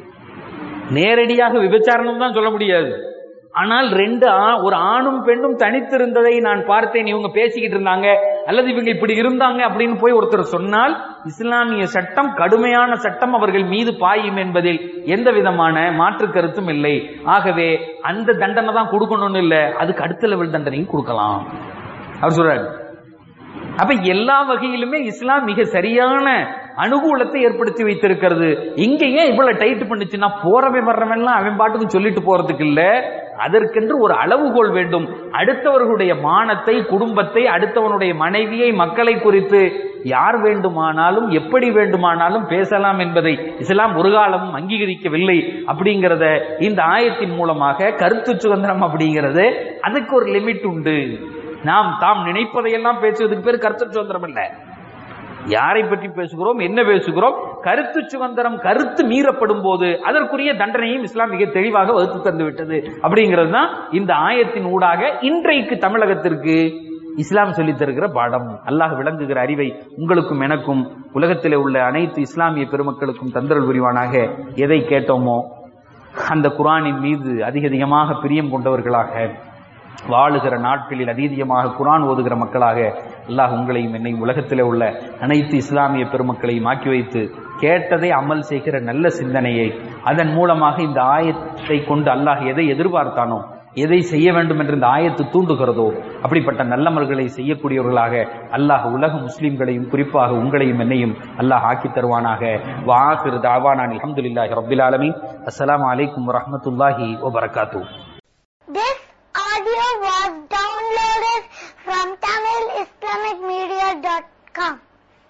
நேரடியாக விபச்சாரணம் தான் சொல்ல முடியாது ஆனால் ரெண்டு ஆ- ஒரு ஆணும் பெண்ணும் தனித்திருந்ததை நான் பார்த்தேன் இவங்க பேசிக்கிட்டு இருந்தாங்க அல்லது இவங்க இப்படி இருந்தாங்க அப்படின்னு போய் ஒருத்தர் சொன்னால் இஸ்லாமிய சட்டம் கடுமையான சட்டம் அவர்கள் மீது பாயும் என்பதில் எந்த விதமான மாற்று கருத்தும் இல்லை ஆகவே அந்த தண்டனை தான் கொடுக்கணும்னு இல்லை அதுக்கு அடுத்த லெவல் தண்டனையும் கொடுக்கலாம் அவர் சொல்றாரு அப்ப எல்லா வகையிலுமே இஸ்லாம் மிக சரியான அனுகூலத்தை ஏற்படுத்தி வைத்திருக்கிறது இங்க ஏன் இவ்வளவு டைட் பண்ணுச்சுன்னா போறவன் வர்றவன்லாம் அவன் பாட்டுக்கு சொல்லிட்டு போறதுக்கு இல்ல அதற்கென்று ஒரு அளவுகோல் வேண்டும் அடுத்தவர்களுடைய மானத்தை குடும்பத்தை அடுத்தவனுடைய மனைவியை மக்களை குறித்து யார் வேண்டுமானாலும் எப்படி வேண்டுமானாலும் பேசலாம் என்பதை இஸ்லாம் ஒரு காலமும் அங்கீகரிக்கவில்லை அப்படிங்கிறத இந்த ஆயத்தின் மூலமாக கருத்து சுதந்திரம் அப்படிங்கிறது அதுக்கு ஒரு லிமிட் உண்டு நாம் தாம் நினைப்பதையெல்லாம் பேசுவதற்கு பேர் கருத்து சுதந்திரம் இல்ல யாரை பற்றி பேசுகிறோம் என்ன பேசுகிறோம் கருத்து சுதந்திரம் கருத்து மீறப்படும் போது அதற்குரிய தண்டனையும் இஸ்லாம் மிக தெளிவாக வகுத்து தந்து விட்டது அப்படிங்கிறது தான் இந்த ஆயத்தின் ஊடாக இன்றைக்கு தமிழகத்திற்கு இஸ்லாம் சொல்லித் தருகிற பாடம் அல்லாஹ் விளங்குகிற அறிவை உங்களுக்கும் எனக்கும் உலகத்திலே உள்ள அனைத்து இஸ்லாமிய பெருமக்களுக்கும் தந்தரல் புரிவானாக எதை கேட்டோமோ அந்த குரானின் மீது அதிக அதிகமாக பிரியம் கொண்டவர்களாக வாழுகிற நாட்களில் அதீதியமாக குரான் ஓதுகிற மக்களாக அல்லாஹ் உங்களையும் என்னையும் உலகத்திலே உள்ள அனைத்து இஸ்லாமிய பெருமக்களையும் ஆக்கி வைத்து கேட்டதை அமல் செய்கிற நல்ல சிந்தனையை அதன் மூலமாக இந்த ஆயத்தை கொண்டு அல்லாஹ் எதை எதிர்பார்த்தானோ எதை செய்ய வேண்டும் என்று இந்த ஆயத்து தூண்டுகிறதோ அப்படிப்பட்ட நல்லமல்களை செய்யக்கூடியவர்களாக அல்லாஹ் உலக முஸ்லிம்களையும் குறிப்பாக உங்களையும் என்னையும் அல்லாஹ் ஆக்கி தருவானாக வாஹிர் தாவானான் அல்ஹம்துலில்லாஹி ரப்பில் ஆலமீன் அஸ்ஸலாமு அலைக்கும் வரஹ்மத்துல்லாஹி வபரகாத்துஹு This audio was